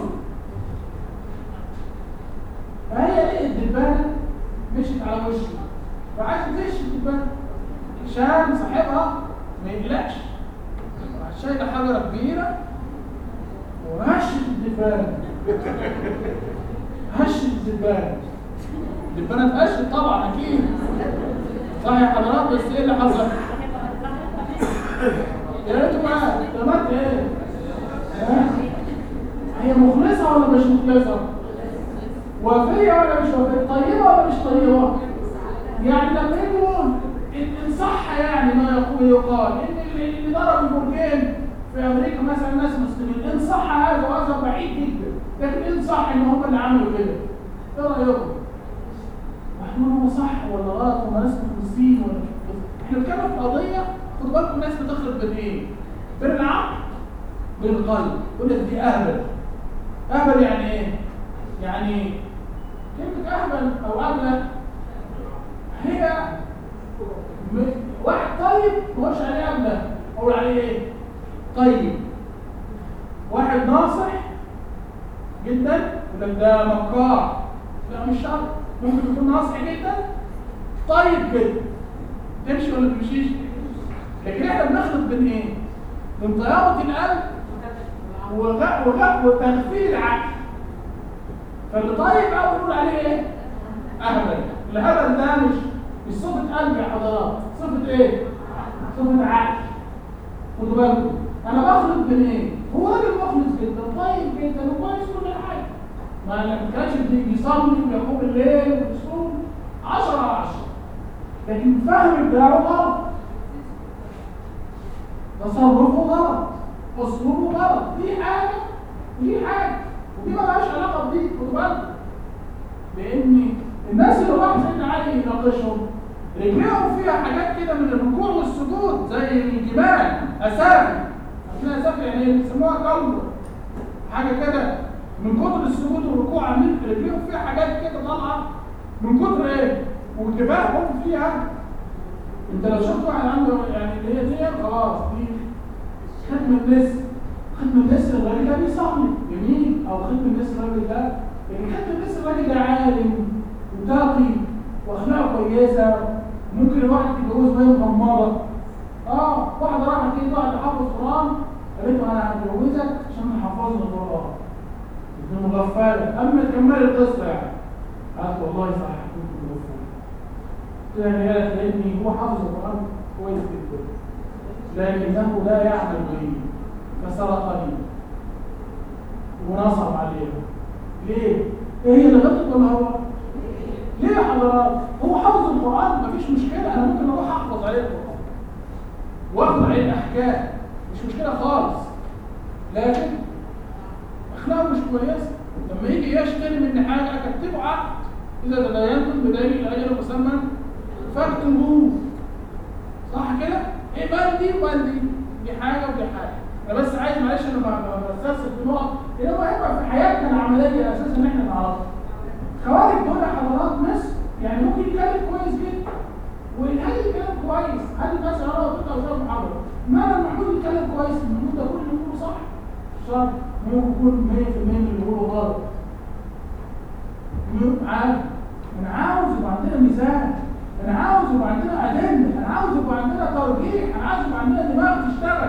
فهي لقيت الدبانه مشيت على وشه فعايز تمشي الدبانه عشان صاحبها ما يقلقش راح شايله حجره كبيره وهشت الدبانه هشت الدبانه الدبانه اتهشت طبعا اكيد صح يا حضرات بس ايه اللي حصل؟ يا ريت بقى دمرت ايه؟ ها؟ هي مخلصه ولا مش مخلصه؟ وفيه ولا مش وفيه؟ طيبه ولا مش طيبه؟ يعني لما يجي يقول ان إن صح يعني ما يقول يقال ان اللي اللي ضرب البرجين في امريكا مثلا ناس مسلمين ان صح هذا وهذا بعيد جدا لكن ان صح ان هم اللي عملوا كده ايه رايكم؟ احنا هو صح ولا غلط هم ناس مخلصين ولا مش مخلصين؟ احنا بنتكلم في قضيه خد بالكم الناس بتخلط بين ايه؟ بين العقل بين القلب يقول لك دي اهبل اهبل يعني ايه؟ يعني كلمه اهبل او اهبل هي م- واحد طيب ما هوش عليه أبدا أقول عليه إيه؟ طيب واحد ناصح جدا يقول لك ده مكار لا مش شرط ممكن يكون ناصح جدا طيب جدا تمشي ولا تمشيش لكن احنا بنخلط بين ايه؟ بين طيابة القلب وغ- وغ- وتغفيل العقل فاللي طيب قوي نقول عليه ايه؟ اهبل الهبل ده مش مش صفة قلب يا حضرات صفة ايه؟ صفة عقل خدوا بالكم انا بخلط بين ايه؟ هو راجل مخلص جدا طيب جدا وكويس كل حاجة ما كانش بيصلي ويقوم الليل ويصوم 10 على 10 لكن الفهم بتاعه غلط تصرفه غلط اسلوبه غلط دي حاجة ودي حاجة ودي ما لهاش علاقة بدي خدوا بالكم لان الناس اللي راح سيدنا علي يناقشهم رجليهم فيها حاجات كده من الركوع والسجود زي الجبال اسافل عارفين اسافل يعني ايه بيسموها كمبر حاجه كده من كتر السجود والركوع عاملين رجليهم فيها حاجات كده طالعه من كتر ايه وانتباههم فيها انت لو شفت واحد عنده يعني اللي هي دي خلاص دي ختم النسر ختم النسر الراجل ده بيصلي جميل او ختم النسر الراجل ده لكن ختم النسر الراجل ده عالم وتقي واخلاقه كويسه ممكن الواحد يتجوز وهي مغمضه اه واحده راحت كده واحده حافظ قران قالت له انا هتجوزك عشان حفظني القران ابن مغفله اما تكمل القصه يعني قالت والله صح كنت مغفله قلت لها يا لاني هو حافظ القران كويس جدا لكنه لا يعمل به فسرقني ونصب عليه ليه؟ ايه هي اللي غلطت ولا هو؟ ليه يا حضرات؟ هو حافظ القرآن مفيش مشكلة أنا ممكن أروح أحفظ عليه القرآن وأخذ عليه الأحكام مش مشكلة خالص لكن أخلاقه مش كويسة لما يجي يشتري مني حاجة أكتبه عقد إذا تداينتم بدليل أجل مسمى فاكتبوه صح كده؟ إيه بلدي وبلدي دي حاجة ودي حاجة أنا بس عايز معلش أنا بسترسل في نقط هي مهمة في حياتنا العملية أساسا إن إحنا نعرفها خوارج دول يا حضرات مصر يعني ممكن يتكلم كويس جدا والهادي يتكلم كويس هادي مثلا انا قلت له قدام محاضره ما انا المحمود يتكلم كويس المحمود ده كل اللي بيقوله صح صح ممكن يكون 100% من اللي بيقوله غلط عادي انا عاوز يبقى عندنا ميزان انا عاوز يبقى عندنا ادله انا عاوز يبقى عندنا ترجيح انا عاوز يبقى عندنا دماغ تشتغل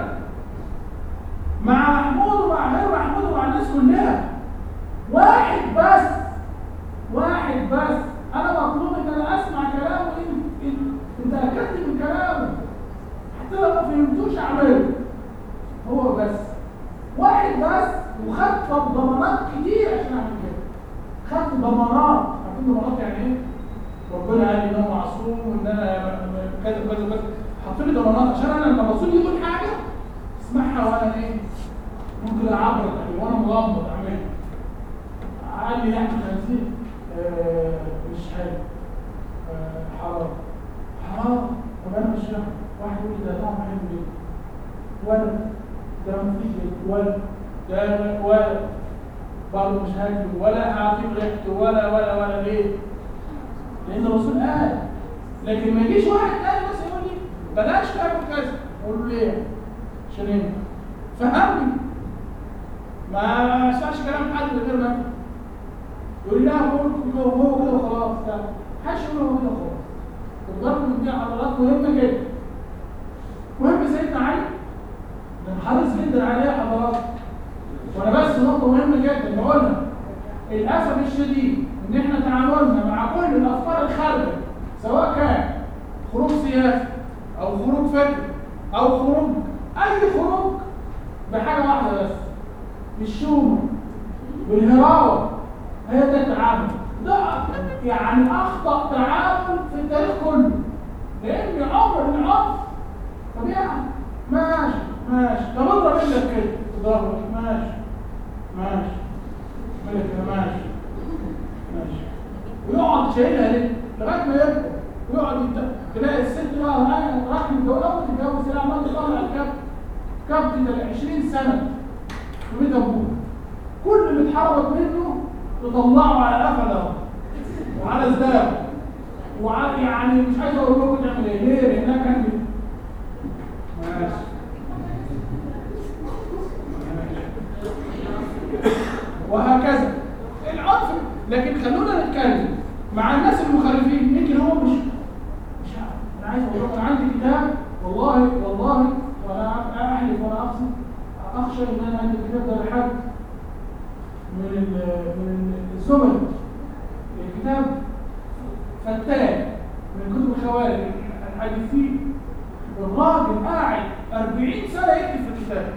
مع محمود ومع غير محمود ومع الناس كلها واحد بس واحد بس انا مطلوب ان انا اسمع كلامه انت انت اكدت من كلامه حتى لو ما فهمتوش اعمله هو بس واحد بس وخدت ضمانات كتير عشان اعمل كده خدت ضمانات عارفين ضمانات يعني ايه ربنا قال لي ان انا معصوم وان انا كذا كذا كذا حط لي ضمانات عشان انا لما الرسول يقول حاجه اسمعها وانا ايه ممكن اعبر يعني وانا مغمض اعملها قال لي لحم خنزير آه مش حلو آه حرام حرام طب انا مش فاهم واحد يقول لي ده طعم حلو جدا ولا ده مفيد جدا ولا ده ولا برضه مش هاكله ولا هعطيه ريحته ولا ولا ولا ليه؟ لان الرسول قال لكن ما يجيش واحد تاني بس يقول لي بلاش تاكل كذا اقول له ليه؟ عشان ايه؟ فهمني ما اسمعش كلام حد من غير ما يقول لا هو هو هو كده وخلاص لا حدش يقول هو كده وخلاص الضرب من دي عضلات مهمه جدا مهم سيدنا علي كان حريص جدا عليها حضرات وانا بس نقطه مهمه جدا بقولها للاسف الشديد ان احنا تعاملنا مع كل الافكار الخارجه سواء كان خروج سياسي او خروج فكري او خروج اي خروج بحاجه واحده بس بالشومه بالهراوه هي ده التعامل ده يعني اخطا تعامل في التاريخ كله لان عمر العنف طبيعي ماشي ماشي طب اضرب الا كده تضرب ماشي ماشي ملك ماشي ماشي ويقعد شايلها ليه لغايه ما يكبر ويقعد يت... تلاقي الست بقى راح متجوز اول تتجوز تلاقي عمال تطلع الكبت كبت 20 سنه في بيت ابوه كل اللي اتحرك منه تطلعه على قفله وعلى ازداد وعلى يعني مش عايز اقول لكم تعمل ايه ليه لانها كانت ماشي وهكذا العنف لكن خلونا نتكلم مع الناس المخالفين يمكن هو مش مش عارف انا عايز اقول لكم انا عندي كتاب والله والله وانا احلف وانا اقسم اخشى ان انا عندي الكتاب ده لحد من من الزمن الكتاب فتان من كتب الخوارج الحديثين الراجل قاعد 40 سنه يكتب في الكتاب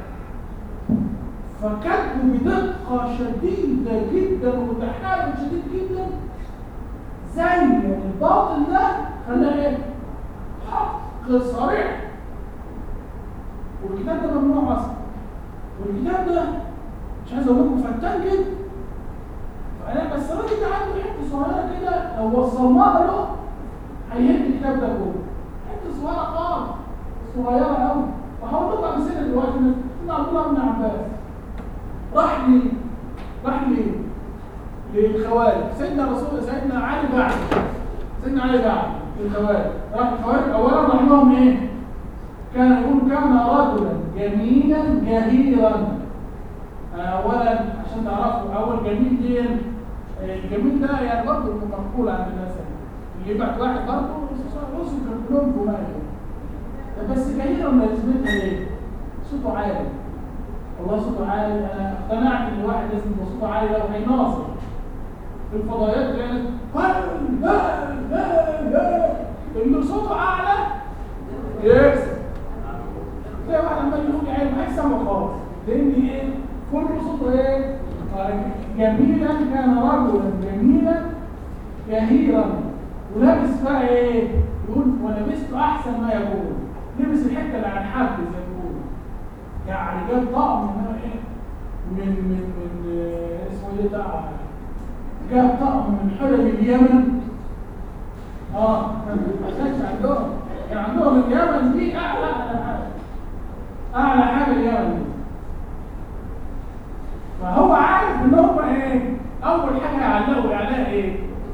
فكتبه بدقه شديده جدا وتحايل شديد جدا زي الباطل ده خلاه ايه؟ حق صريح والكتاب ده ممنوع اصلا والكتاب ده مش عايز اقول لكم فتان جدا فانا بس الراجل ده عنده حته صغيره كده لو وصلناها له هيهد الكتاب ده كله حته صغيره خالص صغيره قوي وهقول لكم امثله دلوقتي سيدنا عبد الله بن عباس راح لي راح لي للخوارج سيدنا رسول سيدنا علي بعد سيدنا علي بعد الخوارج راح الخوارج اولا راح لهم ايه كان يقول كان رجلا جميلا جهيرا اولا عشان تعرفوا اول جميل دي الجميل ده يعني برضه مقبول عند الناس يعني. اللي يبعت واحد برضه رسل كان كلهم جمال بس جهيرا لازمتها ليه؟ صوته عالي والله صوته عالي انا اقتنعت ان الواحد لازم يبقى صوته عالي لو هيناصر في الفضائيات يعني اللي صوته اعلى يكسب تلاقي واحد عمال يقول يا عيني ما هيسمع خالص لان ايه كل صوته ايه جميلا كان رجلا جميلا كهيرا ولابس بقى ايه يقول ولبست احسن ما يكون لبس الحته اللي على الحب زي ما بيقولوا يعني جاب طقم من ايه من من من آه، اسمه ايه بتاع جاب طقم من حلل اليمن اه ما كانش عندهم كان عندهم اليمن دي اعلى اعلى حاجه اعلى حاجه اليمن دي فهو عارف ان هم ايه اول حاجه يعلقوا اعلاء ايه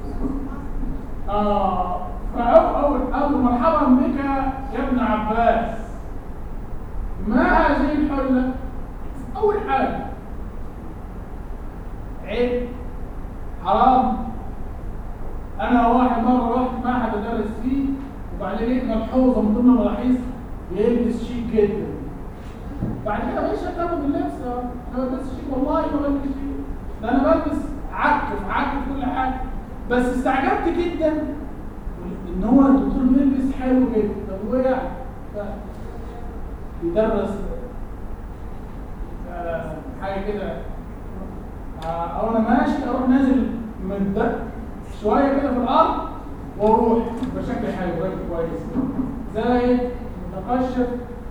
اه فاول اول اول مرحبا بك يا ابن عباس ما هذه الحله اول حاجه عيب حرام انا واحد مره رحت معهد ادرس فيه وبعدين لقيت ملحوظه من ضمن الملاحظ بيلبس شيك جدا بعد كده بقيت شغال باللبس اه انا بلبس شيك والله ما بلبس شيك ده انا بلبس عك في عك في كل حاجه بس استعجبت جدا ان هو الدكتور بيلبس حلو جدا طب هو يعني ف- بيدرس آه، حاجه كده آه، او انا ماشي اروح نازل من ده شويه كده في الارض واروح بشكل حلو راجل كويس زي متقشف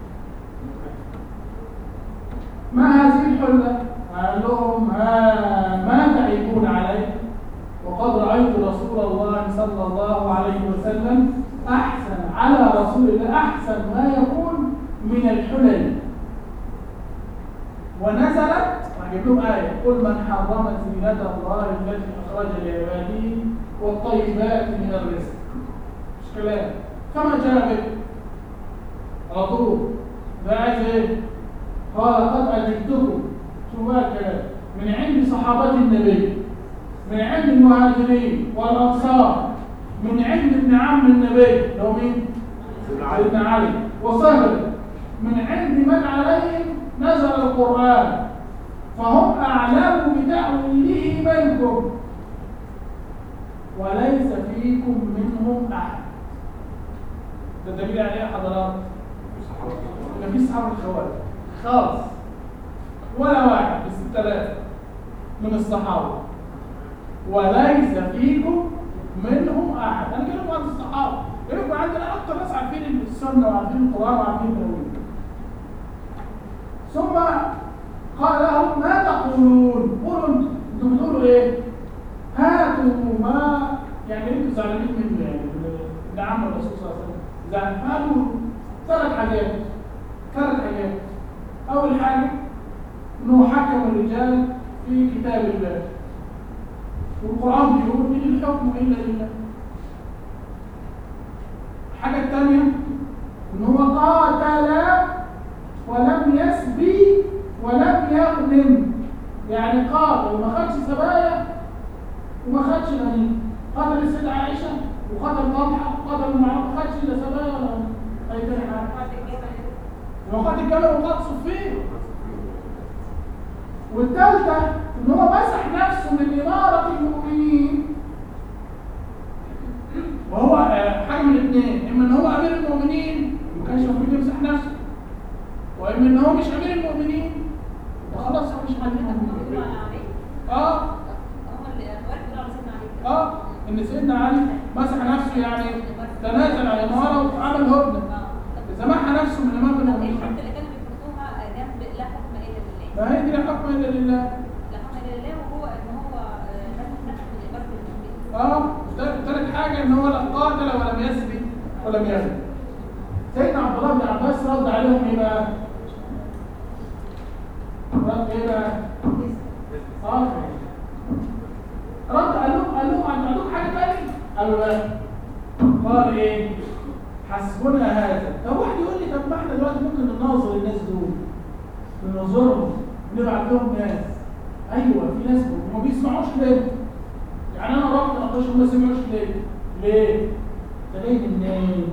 ما هذه الحلة؟ قال لهم ها ما تعيبون عليه وقد رأيت رسول الله صلى الله عليه وسلم أحسن على رسول الله أحسن ما يكون من الحلل ونزلت أجيب لهم آية قل من حرم زينة الله التي أخرج لعباده والطيبات من الرزق مش كلام فما جاء به على طول ده عايز ايه؟ قال قد أجبتكم شو بقى الكلام من عند صحابة النبي من عند المهاجرين والأنصار من عند ابن عم النبي لو مين؟ سيدنا علي وسهل من عند من عليهم نزل القرآن فهم أعلم بتأويله منكم وليس فيكم منهم أحد ده دليل عليه يا حضرات ما فيش صحابة الخوارج خالص ولا واحد في الستة آلاف من الصحابة وليس فيكم منهم أحد أنا كلمة عن الصحابة كلمة عندنا أكتر ناس عارفين السنة وعارفين القرآن وعارفين التوحيد ثم قال لهم ما تقولون قولوا انتم انتم بتقولوا ايه هاتوا ما يعني انتوا زعلانين من يعني من عم الرسول صلى الله عليه وسلم زعلان هاتوا ثلاث حاجات ثلاث حاجات اول حاجه انه حكم الرجال في كتاب الله والقران بيقول ان الحكم الا لله الحاجه الثانيه ان هو قاتل ولم يسبي ولم يغنم يعني قاتل وما خدش سبايا وما خدش غنيمه قتل السيدة عائشة وقتل طلحة وقتل معاذ ما خدش الا سبايا ولا اي تاني حاجة وقتل الجبل وقتل صفين والثالثة ان هو مسح نفسه من إمارة المؤمنين وهو آه، حاجة من الاثنين اما ان هو امير المؤمنين ما كانش المفروض يمسح نفسه واما ان هو مش امير المؤمنين خلاص هو مش امير المؤمنين اه اه ان سيدنا علي مسح نفسه يعني تنازل عن الاماره وعمل هدنه سمحها نفسه من امام المؤمنين ما هي دي لا حكم الا لله اه ثالث حاجه ان هو لا قاتل ولم يسبي ولم يغنم سيدنا عبد الله بن عباس رد عليهم ايه بقى؟ رد ايه بقى؟ اه رد قال لهم قال لهم عندكم حاجه ثانيه؟ قالوا لا قال ايه حسبنا هذا طب واحد يقول لي طب ما احنا دلوقتي ممكن نناظر الناس دول نناظرهم ونبعت لهم ناس ايوه في ناس ما بيسمعوش ليه يعني انا رحت ناقشهم ما سمعوش ليه ليه انت جاي منين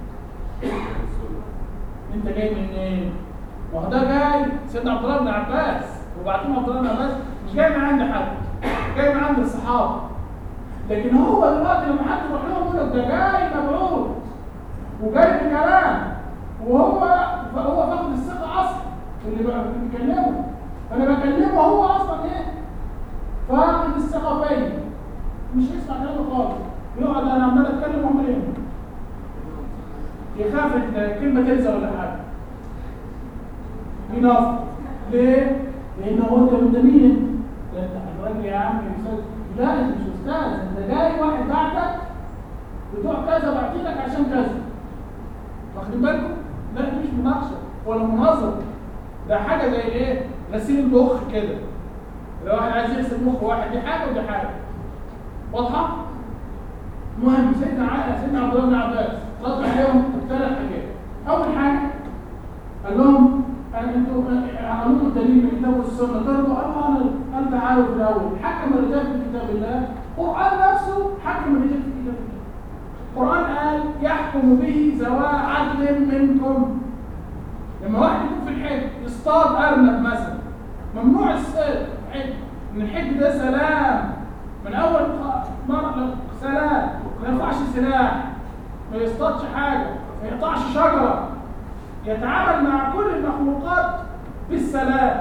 انت جاي منين ما هو ده جاي سيدنا عبد الله بن عباس وبعدين عبد الله بن عباس مش جاي من عند حد جاي من عند الصحابه لكن هو دلوقتي لما حد يروح لهم يقول لك ده جاي مبعوث وجاي بكلام وهو فهو فاقد الثقه اصلا في اللي بقى بيكلمه فانا بكلمه هو اصلا ايه فاقد الثقه فيا مش يسمع كلامه خالص يقعد انا عمال اتكلم وعمال يهمل يخاف ان كلمه تنسى ولا حاجه ينافق ليه؟ لان هو انت انت مين؟ ده انت الراجل يا عم استاذ لا انت مش استاذ انت جاي واحد بعتك بتوع كذا بعتلك عشان كذا واخدين بالكم؟ لا دي مش مناقشه ولا مناظره ده حاجه زي ايه؟ غسيل المخ كده لو واحد عايز يغسل مخ واحد دي حاجه ودي حاجه واضحه؟ المهم سيدنا ع- سيدنا عبد الله بن عباس رد عليهم ثلاث حاجات اول حاجه قال لهم أن انتوا عملوا له دليل من الكتاب والسنه قالوا قالوا انا قال تعالوا في الاول حكم الرجال في كتاب الله القران نفسه حكم الرجال في كتاب الله القران قال يحكم به ذوى عدل منكم لما واحد يكون في الحج يصطاد ارنب مثلا ممنوع الصيد حج ان الحج ده سلام من اول خ- مره سلام ما يرفعش سلاح ما يصطادش حاجه ما يقطعش شجره يتعامل مع كل المخلوقات بالسلام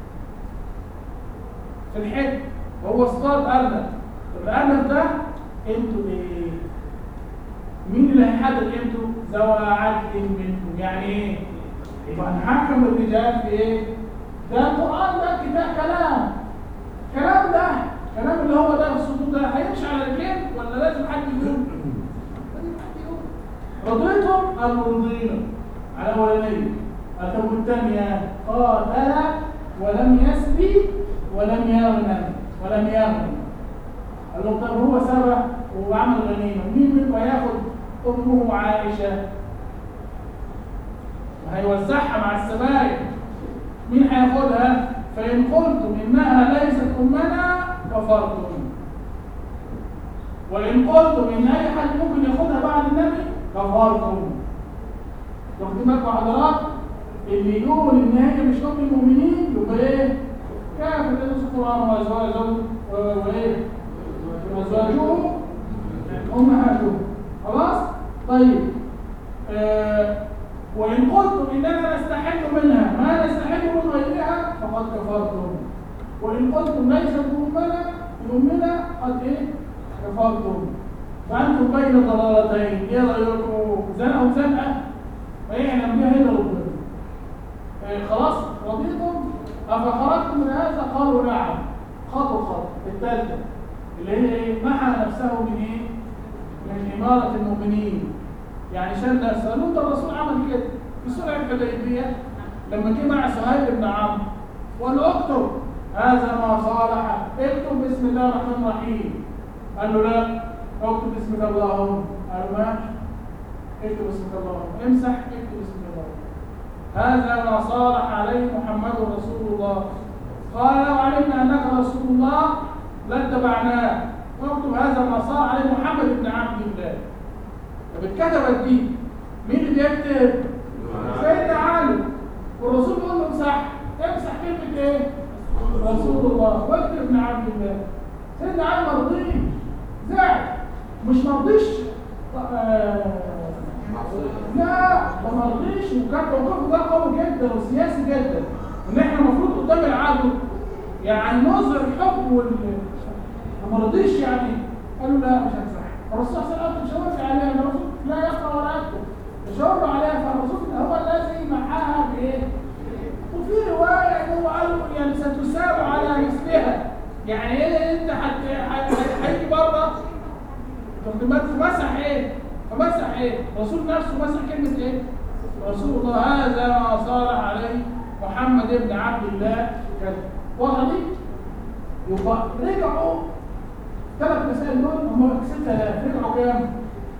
في الحج وهو اصطاد ارنب طب الارنب ده انتوا ايه مين اللي هيحدد قيمته ذوى عدل منكم يعني ايه يبقى نحكم الرجال في ايه ده القران ده كتاب كلام كلام ده كلام اللي هو ده في الصدور ده هيمشي على رجلين ولا لازم حد يقول لازم حد يقول رضيتم ام رضينا على الاولانيه طب والثانيه قاتل ولم يسبي ولم يغنم ولم يغنم قال لهم طب هو سبى وعمل غنيمه مين منكم هياخد امه عائشه وهيوزعها مع السبايا مين هياخدها فان قلتم انها ليست امنا كفرتم وان قلتم ان اي حد ممكن ياخدها بعد النبي كفرتم واخدين بالكم حضرات اللي يقول ان هي مش ام المؤمنين يبقى ايه كافر لنص القران وازواجه وايه وازواجه امهاتهم خلاص طيب آه وان قلتم اننا نستحل منها ما نستحل من غيرها فقد كفرتم وان قلتم ليست امنا امنا قد ايه كفرتم فانتم بين ضلالتين ايه رايكم زنقه وزنقه فيعلم بها الا ربنا آه خلاص رضيتم افخرجتم من هذا قالوا نعم خطوا خط الثالثه اللي هي ايه محى نفسه من ايه من اماره المؤمنين يعني شال نفسه قالوا ده الرسول عمل كده في سورة الحديبية لما جه مع سهيل بن عمرو وقال له اكتب هذا ما صالح اكتب بسم الله الرحمن الرحيم قال له لا اكتب بسم الله اللهم قال له ماشي اكتب بسم الله اللهم امسح اكتب بسم الله هذا ما صالح عليه محمد رسول الله قال لو علمنا انك رسول الله لاتبعناه واكتب هذا ما صالح عليه محمد بن عبد الله طب اتكتبت دي مين اللي بيكتب؟ سيدنا علي والرسول بيقول له امسح امسح كلمة ايه؟ رسول الله واكتب ابن عبد الله سيدنا علي ما رضيش زعل مش مرضيش آه لا ده ما رضيش وكان موقفه ده قوي جدا وسياسي جدا ان احنا المفروض قدام العدو يعني نظهر الحب وال ما رضيش يعني قالوا لا مش هنسحب الرسول صلى الله عليه وسلم مش هوافق عليها الرسول لا يقرا ولا يكتب مش هيقرا عليها فالرسول هو الذي محاها بايه؟ وفي روايه ان هو قال له يعني ستساب على مثلها يعني ايه انت هتيجي بره فمسح ايه؟ فمسح ايه؟ الرسول نفسه مسح كلمه ايه؟ رسول الله هذا ما صالح عليه محمد بن عبد الله كذا واضحه دي؟ يبقى رجعوا ثلاث مسائل دول هم ستة آلاف رجعوا كام؟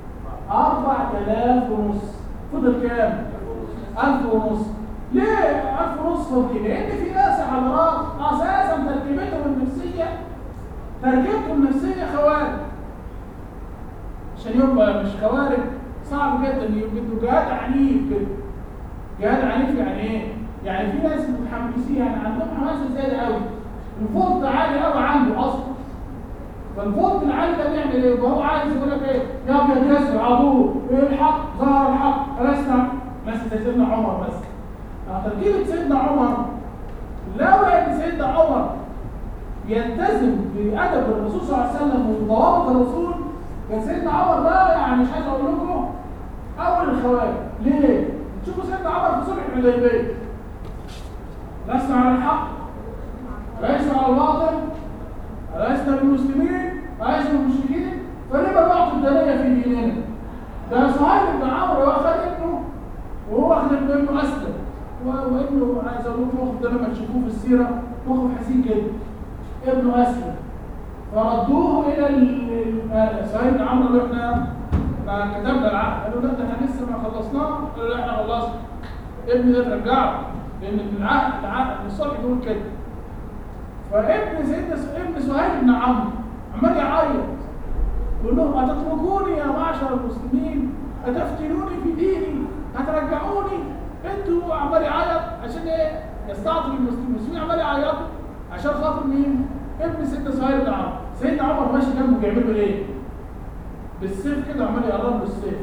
4000 ونص فضل كام؟ 1000 ونص ليه 1000 ونص فاضيين؟ لأن في ناس يا حضرات أساسا تركيبتهم النفسية تركيبتهم النفسية خوارج عشان يبقى مش خوارج صعب جدا يبقوا جهاد عنيف كده جهاد عنيف يعني ايه؟ يعني في ناس متحمسين يعني عندهم حماسه زياده قوي الفولت عالي قوي عنده اصلا فالفولت العالي ده بيعمل ايه؟ يبقى هو عايز يقول لك ايه؟ يا ابيض ياسر عبور الحق ظهر الحق فلسنا مثلا زي سيدنا عمر بس تركيبه سيدنا عمر لو ان سيدنا عمر يلتزم بادب الرسول صلى الله عليه وسلم وضوابط الرسول كان سيدنا عمر ده يعني مش عايز اقول لكم اول الخوارج ليه؟ شوفوا سيدنا عمر في صلح الحديبيه لسنا على الحق ليس على الباطل لسنا بالمسلمين ليس بالمشركين فلما بعض الدنيا في ديننا ده صهيب بن عمرو واخد ابنه وهو واخد ابن ابنه اسلم وابنه عايز اقول لكم الموقف ده لما تشوفوه في السيره موقف حزين جدا ابنه اسلم فردوه الى صهيب بن عمرو اللي احنا ما كتبنا العقد قالوا لا ده احنا لسه ما خلصناه قالوا لا احنا خلصنا ابني ده ترجعه لان العقد العقد الصلح بيقول كده فابن سيدنا ابن سهيل بن عمرو عمال يعيط يقول لهم اتتركوني يا معشر المسلمين اتفتنوني في ديني هترجعوني انتوا عمال يعيط عشان ايه يستعطف المسلمين المسلمين عمال يعيطوا عشان خاطر مين ابن سيدنا سهيل بن عمرو سيدنا عمر ماشي جنبه بيعمل له ايه بالسيف كده عمال يقرب له السيف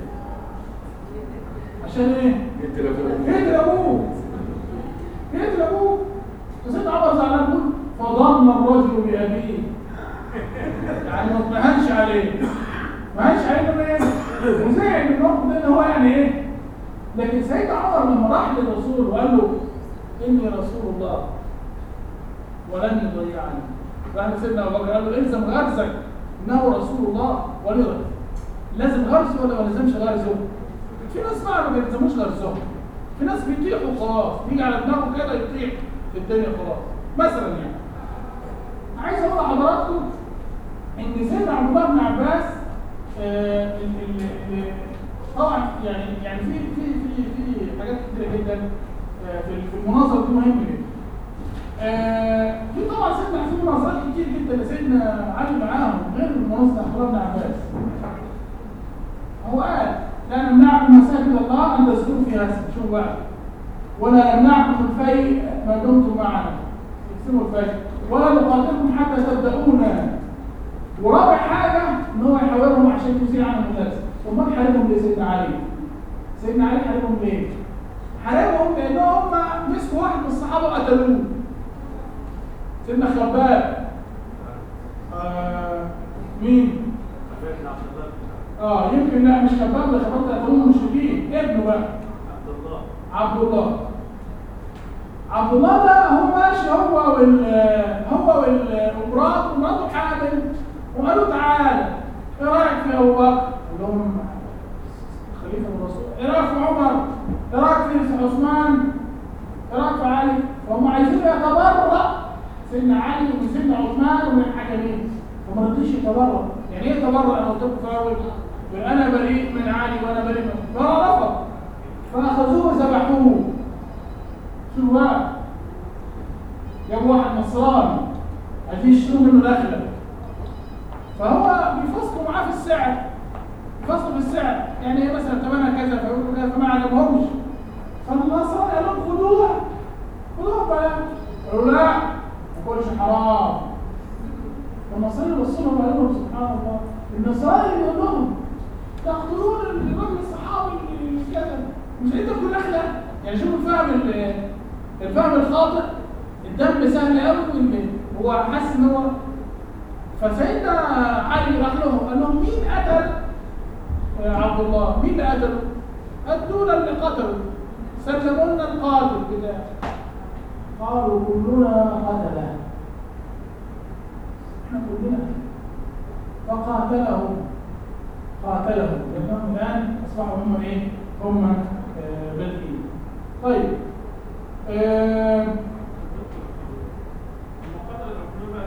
عشان ايه يقتل ابوه يقتل ابوه فسيدنا عمر زعلان بيقول فضل الرجل بابيه يعني ما اطمئنش عليه ما هنش عليه انه ايه وزعل من الموقف ده ان هو يعني ايه لكن سيدنا عمر لما راح للرسول وقال له اني رسول الله ولن يضيعني راح لسيدنا ابو بكر قال له الزم غرزك انه رسول الله ولغة لازم غرز ولا ما لازمش غرزه في ناس بقى ما بيلزموش غرزهم في ناس بيطيحوا خلاص بيجي على دماغه كده يطيح في الدنيا خلاص مثلا يعني عايز اقول لحضراتكم ان سيدنا عبد الله بن عباس آه ال ال ال طبعا يعني يعني في في في في حاجات كتيره جدا آه في في المناظره دي مهمه جدا آه في طبعا سيدنا في مناظرات كتير جدا لسيدنا علي معاهم غير مناظره عبد الله بن عباس هو قال لا نمنعكم مساجد الله ان تذكروا فيها اسم شوف بقى ولا نمنعكم الفيء ما دمتم معنا اقسموا الفيء ولا نقاتلكم حتى تبدأونا ورابع حاجة ان هو يحاورهم عشان يزيل عنهم الناس وما حاربهم ليه سيدنا علي سيدنا علي حاربهم ليه حاربهم لان هم مسكوا واحد من الصحابة وقتلوه سيدنا خباب آه مين اه يمكن لا مش خباب ده خباب ده قتلوه المشركين ابنه بقى عبد الله عبد الله عبد الله ده هو ماشي هو وال هو والمراد ومراته حامل وقالوا تعالى ايه رايك في ابو بكر؟ قال لهم خليفه الرسول ايه رايك في عمر؟ ايه رايك في عثمان؟ ايه رايك في علي؟ وهم عايزين يتبرأ سيدنا علي ومن سيدنا عثمان ومن الحكمين فما رضيش يتبرأ يعني ايه يتبرأ انا قلت لكم في اول انا بريء من علي وانا بريء من فهو رفض فاخذوه وذبحوه شو بقى جابوا واحد نصراني عايزين يشتروا منه دخله فهو بيفصلوا معاه في السعر بيفصلوا في السعر يعني ايه مثلا ثمنها كذا فيقولوا كذا فما عجبهمش فالنصراني قال لهم خدوها خدوها بقى قالوا لا ما تقولش حرام فالنصراني بصوا لهم قال لهم سبحان الله النصراني بيقول لهم تقتلون الرجل الصحابي اللي كذا مش انت تكون داخله يعني شوفوا الفهم الفهم الخاطئ الدم سهل قوي هو حاسس ان هو فسيدنا علي راح لهم قال لهم مين قتل عبد الله مين اللي قتله ادونا اللي قتله سلموا لنا القاتل كده قالوا كلنا قتله احنا كلنا فقاتلهم قاتلهم لانهم الان اصبحوا هم ايه هم بالدين طيب آه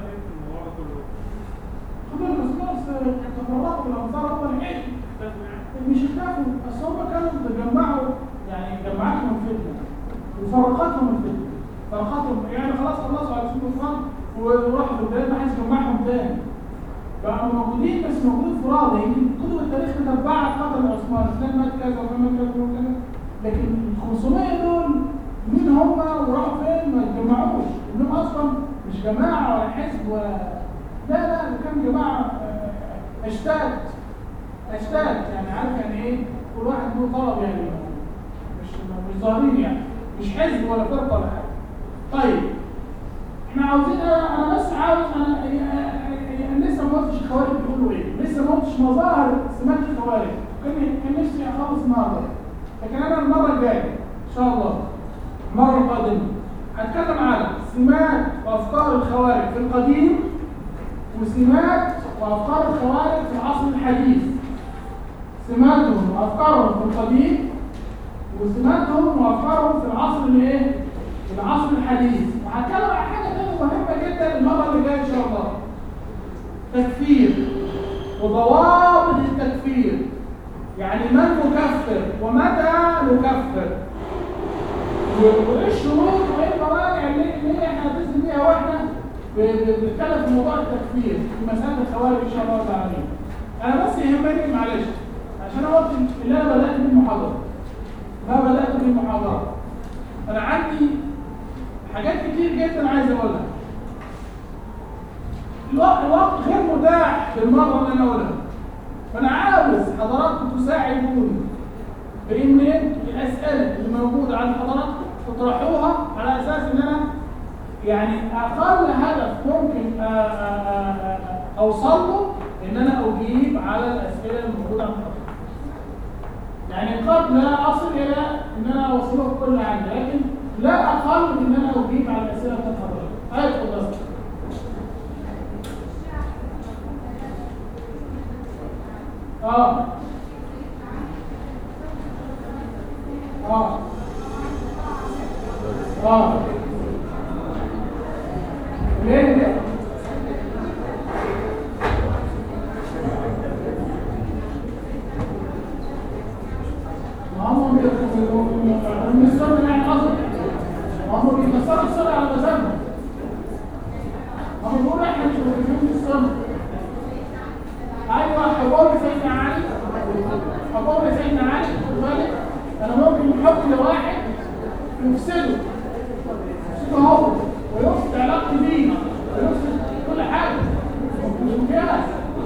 خذوا النصوص تفرقوا بالانصار هم الحين مش اختلفوا بس هم كانوا تجمعوا يعني جمعتهم فتنه وفرقتهم الفتنه فرقتهم يعني خلاص خلصوا على سنة الفرق وراحوا في البلاد ما عايز يجمعهم تاني بقوا موجودين بس موجودين فرادى يمكن كتب التاريخ متبعه قتل عثمان فلان مات كذا وفلان مات كذا وكذا لكن ال 500 دول مين هم وراحوا فين ما يتجمعوش انهم اصلا مش جماعه ولا حزب ولا لا لا ده كان جماعه آه، اشتات اشتات يعني عارف يعني ايه كل واحد له طلب يعني مش مش ظاهرين يعني مش حزب ولا فرقه ولا حاجه طيب احنا عاوزين انا انا بس عاوز انا انا لسه ما قلتش الخوارج بيقولوا ايه لسه ما قلتش مظاهر سمات الخوارج كان كان نفسي اخلص النهارده لكن انا المره الجايه ان شاء الله المره القادمه هتكلم على سمات وافكار الخوارج في القديم وسمات وافكار الخوارج في العصر الحديث سماتهم وافكارهم في القديم وسماتهم وافكارهم في العصر الايه في العصر الحديث وهتكلم عن حاجه ثانيه مهمه جدا المره اللي جايه ان شاء الله تكفير وضوابط التكفير يعني من نكفر ومتى نكفر و- وايه الشروط وايه المراجع اللي اللي احنا هنلتزم بيها واحنا ب- ب- بنتكلم في موضوع التكفير في مساله الخوارج ان شاء الله تعالى انا بس يهمني معلش عشان انا قلت اللي انا بدات بيه المحاضره ما بدات بيه المحاضره انا عندي حاجات كتير جدا عايز اقولها الوقت الوقت غير متاح بالمره اللي انا اقولها فانا عاوز حضراتكم تساعدوني بان الاسئله اللي موجوده عند حضراتكم تطرحوها على اساس ان انا يعني اقل هدف ممكن آه، آه، آه، اوصل له ان انا اجيب على الاسئله الموجوده عند حضراتكم يعني قد لا اصل الى ان انا اوصله كل عندي لكن لا اقل من ان انا اجيب على الاسئله بتاعت حضرتك ايوه اتفضل اه اه اه ليه ليه ما هم من السنة يعني قصد ما هم بيفسروا السنة على مزاجهم هم بيقولوا احنا مش موجودين في السنة ايوه حبوب سيدنا علي حبوب سيدنا علي خد بالك انا ممكن احط لواحد يفسده يفسده هو ويفسد علاقتي بيه ويفسد كل حاجه مش مقياس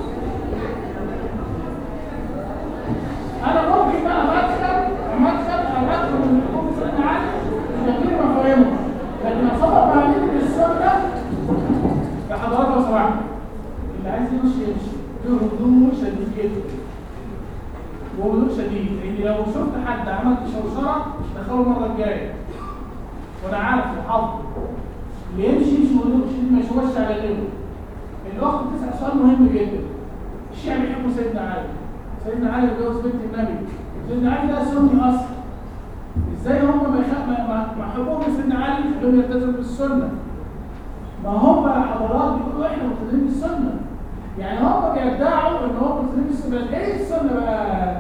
انا ممكن بقى مكسب مكسب او ادخل من حكم سيدنا علي تغيير مفاهيمه لكن اصبر بعدين السنه كحضرات لو سمحت اللي عايز يمشي يمشي له هدوء شديد جدا وهدوء شديد لان لو شفت حد عمل شوشره دخله المره الجايه وانا عارف وحافظ اللي يمشي مش هدوء شديد ما يشوفش على غيره الاخت بتسال سؤال مهم جدا الشيعة بيحبوا سيدنا علي سيدنا علي اتجوز بنت النبي سيدنا علي ده سني اصلا ازاي هم ما يخ- ما ما- ما حبوهم سيدنا علي يخلوهم يلتزموا بالسنه ما هم حضارات بيقولوا احنا ملتزمين بالسنه يعني هم بيدعوا ان هم ملتزمين بالسنه ايه السنه بقى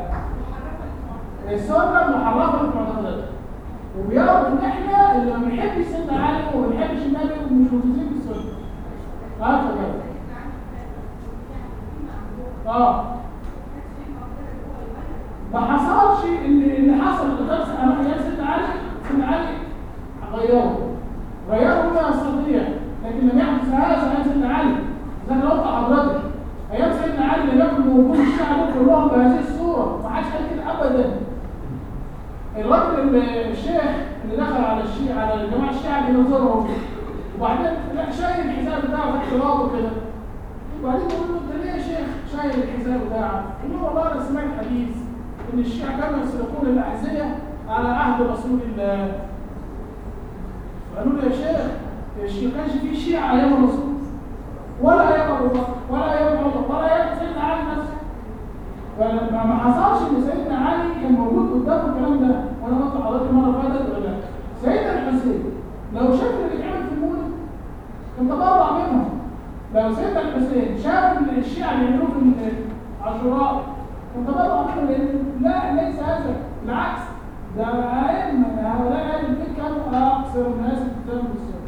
السنه محرفه للمعتقدات وبيروا ان احنا اللي ما بنحبش سيدنا علي وما بنحبش النبي ومش ملتزمين بالسنه اه تمام اه ما حصلش اللي اللي حصل اللي حصل انا ايام سيدنا علي سيدنا علي غيره غيره بما يستطيع لكن لم يحدث هذا ايام سيدنا علي زي ما قلت لحضرتك ايام سيدنا علي لم يكن موجود الشعب كلهم بهذه الصوره ما حدش قال كده ابدا الراجل اللي- الشيخ اللي دخل على الشيعة على الجماعه الشيعة بينظرهم وبعدين لا شايل الحساب بتاعه تحت راسه كده وبعدين بيقول له انت ليه يا شيخ شايل الحساب بتاعك؟ يقول له والله انا سمعت حديث ان الشيعة كانوا يسرقون الاحذيه على عهد رسول الله قالوا له يا شيخ يا شيخ كانش في شيعة ايام الرسول ولا ايام ابو بكر ولا ايام عمر ولا ايام سيدنا علي نفسه فما ما حصلش ان سيدنا علي كان موجود قدامه الكلام ده وانا قلت لحضرتك المره اللي فاتت ولا لا سيدنا الحسين لو شاف اللي بيتعمل في المولد كان تبرع منهم لو سيدنا الحسين شاف ان الشيعة بيعملوه في عاشوراء نتبرأ منه لأن لا ليس هذا بالعكس ده أئمة هؤلاء أهل البيت كانوا أكثر الناس اهتمام بالسنة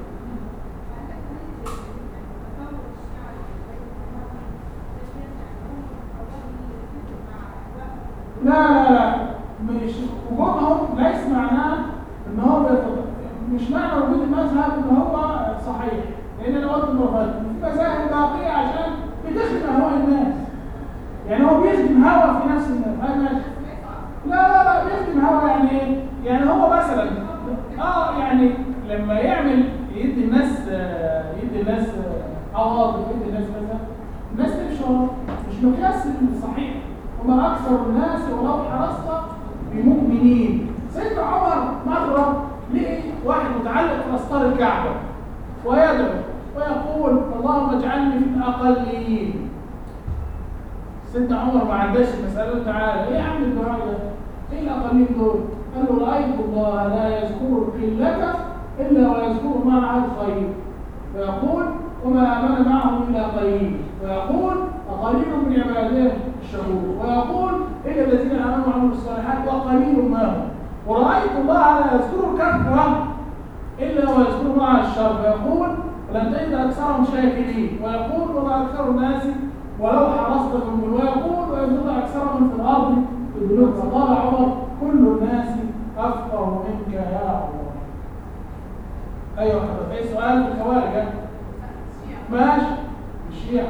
لا لا لا مش وجودهم ليس معناه ان هو بيتط- مش معنى وجود المذهب ان هو صحيح لان انا قلت المره اللي فاتت، في مذاهب باقيه عشان بتخدم اهواء الناس يعني هو بيخدم هوا في نفس الناس هاي ماشي لا لا لا بيخدم هوا يعني ايه؟ يعني هو مثلا اه يعني لما يعمل يدي الناس آه، يدي الناس آه، عواطف يدي الناس كذا الناس تمشي وراه مش مقياس صحيح هم اكثر الناس ولو حرصت بمؤمنين سيدنا عمر مره لقي واحد متعلق في اسطار الكعبه ويدعو ويقول اللهم اجعلني في الاقلين سيدنا عمر ما عندهاش المسألة له تعالى ايه يا عم الدعاء ده؟ ايه الأقلين دول؟ قال له رأيت الله لا يذكر قلته إلا ويذكر معه الخير ويقول وما آمن معه إلا قليل ويقول وقليل من عباده الشهور ويقول إلا الذين آمنوا وعملوا الصالحات وقليل ما هم ورأيت الله لا يذكر كثرة إلا ويذكر معها الشر فيقول ولن تجد أكثرهم شاكرين ويقول وما أكثر الناس ولو حرصت من ويقول ويذكر أكثرهم في الأرض بالذنوب فقال عمر كل الناس أفقه منك يا عمر أيوة حضرتك أي سؤال في الخوارج ها؟ ماشي الشيعة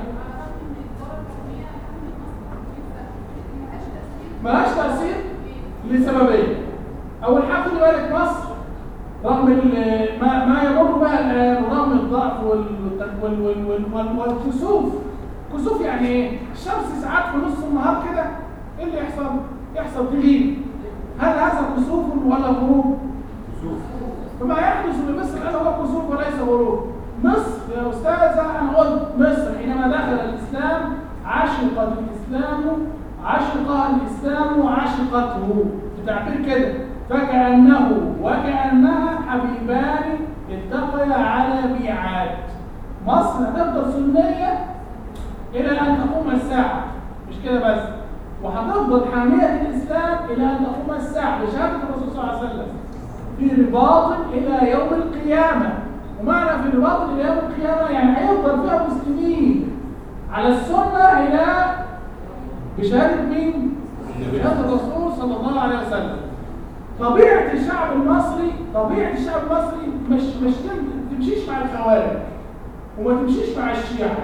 ملهاش تأثير لسببين أول حاجة خلي بالك مصر رغم ال- ما, ما يمر بها الآن رغم الضعف وال- وال- وال- وال- وال- والكسوف كسوف يعني ايه؟ الشمس ساعات في نص النهار كده ايه اللي يحصل؟ يحصل تغيير هل هذا كسوف ولا غروب؟ فما يحدث بمصر الآن هو كسوف وليس غروب مصر يا أستاذة أنا قلت مصر حينما دخل الإسلام عشق الإسلام عشقها الإسلام وعشقته بتعبير كده فكأنه وكأنها حبيبان التقيا على ميعاد مصر هتفضل سنية إلى أن تقوم الساعة مش كده بس وهتفضل حامية الإسلام إلى أن تقوم الساعة بشهادة الرسول صلى الله عليه وسلم في رباط إلى يوم القيامة ومعنى في رباط إلى يوم القيامة يعني هيفضل فيها مسلمين على السنة إلى بشهادة مين؟ بشهادة الرسول صلى الله عليه وسلم طبيعة الشعب المصري طبيعة الشعب المصري مش مش تم- تمشيش مع الخوارج وما تمشيش مع الشيعة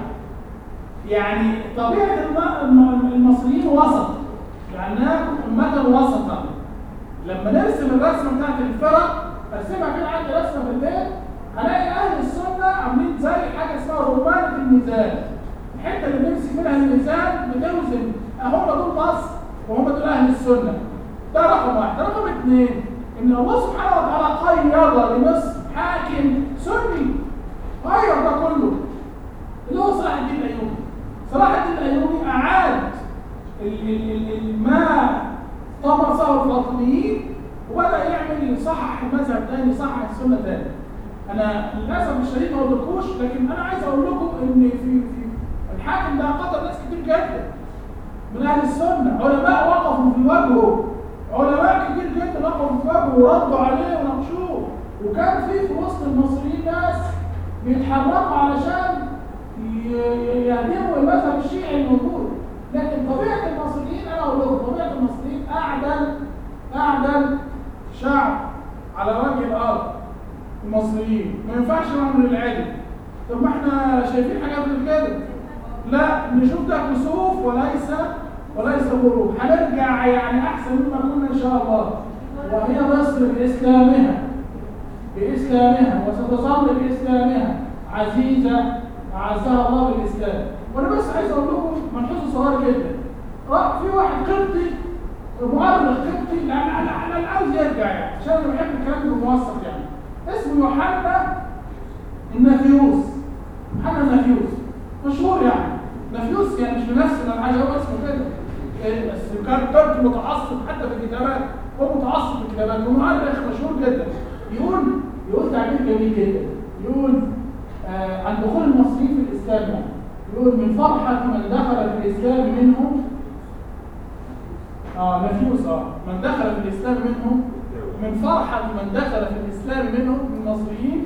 يعني طبيعة الم- الم- المصريين وسط جعلناكم أمة وسطا لما نرسم الرسمة بتاعت الفرق ارسمها كده عندي رسمة في البيت هلاقي أهل السنة عاملين زي حاجة اسمها رمانة الميزان الحتة اللي بنمسك منها الميزان بتوزن هم دول مصر وهم دول أهل السنة ده رقم واحد رقم اثنين إن الله سبحانه وتعالى خير لمصر حاكم سني غير ده كله اللي هو صلاح الدين الايوبي صلاح الدين الايوبي اعاد ال- ال- ال- ال- ما طمسه الفاطميين وبدا يعمل يصحح المذهب تاني يصحح السنه تاني انا للاسف الشديد ما قلتلكوش لكن انا عايز اقول لكم ان في في الحاكم ده قتل ناس كتير جدا من اهل السنه علماء وقفوا في وجهه علماء كتير جدا وقفوا في وجهه وردوا عليه وناقشوه وكان في في وسط المصريين ناس بيتحركوا علشان ي- ي- يهدموا المذهب الشيعي الموجود لكن طبيعه المصريين انا اقول لكم طبيعه المصريين اعدل اعدل شعب على وجه الارض المصريين ما ينفعش نعمل العدل طب ما احنا شايفين حاجات غير كده لا نشوف ده كسوف وليس وليس غروب هنرجع يعني احسن مما كنا ان شاء الله وهي مصر باسلامها باسلامها وستظل باسلامها عزيزه اعزها الله بالاسلام وانا بس عايز اقول لكم ملحوظه صغيره جدا رأ- في واحد قبطي مؤرخ قبطي لان انا انا عاوز يرجع يعني عشان انا بحب الكلام الموثق يعني اسمه يوحنا النافيوس يوحنا النافيوس مشهور يعني نافيوس يعني مش بنفس الحاجه هو اسمه كده إيه بس كان كتاب متعصب حتى في الكتابات هو متعصب في الكتابات ومؤرخ مشهور جدا يقول يقول تعبير جميل جدا يقول آه عن دخول المصريين في الاسلام يعني يقول من فرحه من دخل في الاسلام منهم اه نفيوس اه من دخل في الاسلام منهم من فرحة من دخل في الاسلام منهم من المصريين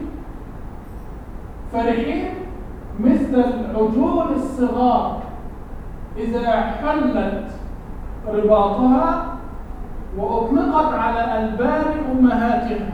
فرحين مثل العجول الصغار إذا حلت رباطها وأطلقت على ألبان أمهاتها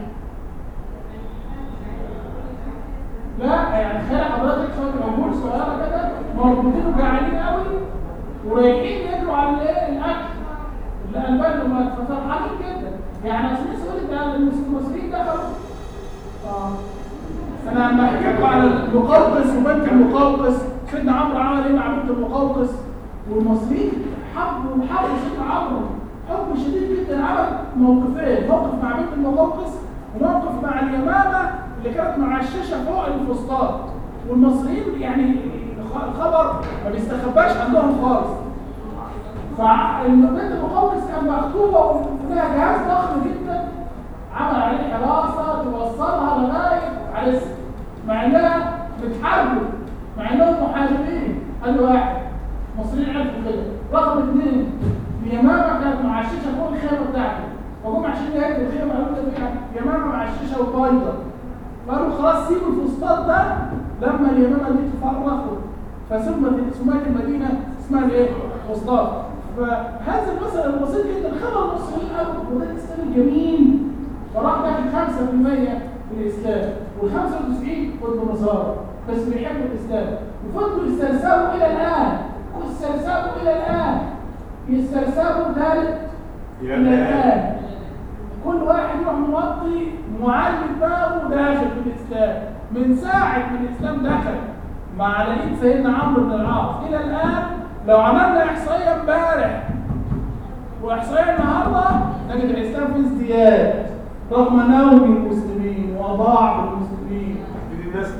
لا يعني تخيل حضرتك شوية عجول صغيرة كده مربوطين وجعانين قوي ورايحين يجروا على الايه الأكل الألبان أمهاتها ففرحانين جدا يعني أصل سؤال ده المصريين دخلوا آه انا لما احكي لكم على المقوقس وبنت المقوقس سيدنا عمرو عمل ايه مع بنت المقوقس والمصريين حبوا حبوا سيدنا عمرو حب شديد جدا عمل موقفين موقف مع بنت المقوقس وموقف مع اليمامه اللي كانت معششه فوق الفسطاط والمصريين يعني الخبر ما بيستخباش عندهم خالص فالبنت المقوقس كان مخطوبه وفيها جهاز ضخم جدا عمل عليه حراسه توصلها لغايه عرس مع انها بتحاربوا مع انهم محاربين ادي واحد مصريين عرفوا كده رقم اثنين اليمامه كانت معششه فوق الخيمه بتاعته فجم عشان يهدوا الخيمه قالوا ده فيها يمامه معششه وبايظه فقالوا خلاص سيبوا الفسطاط ده لما اليمامه دي تفرخوا فسمت سميت المدينه اسمها الايه؟ فسطاط فهذا المثل البسيط جدا خلى المصريين قالوا وده الاسلام الجميل فراح داخل 5% في الاسلام وال 95 كنتوا نصارى بس بيحبوا الاسلام وفضلوا يسترسلوا الى الان يسترسلوا الى الان يسترسلوا ثالث الى الان كل واحد يروح موطي معلم دماغه داخل في الاسلام من ساعه ما الاسلام دخل مع لقيت سيدنا عمرو بن العاص الى الان لو عملنا احصائيه امبارح واحصائيه النهارده نجد الاسلام في ازدياد رغم نوم المسلمين وضعف المسلمين تحديد الناس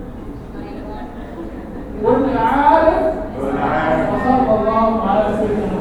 واللي عارف واللي عارف. وصلى الله على سيدنا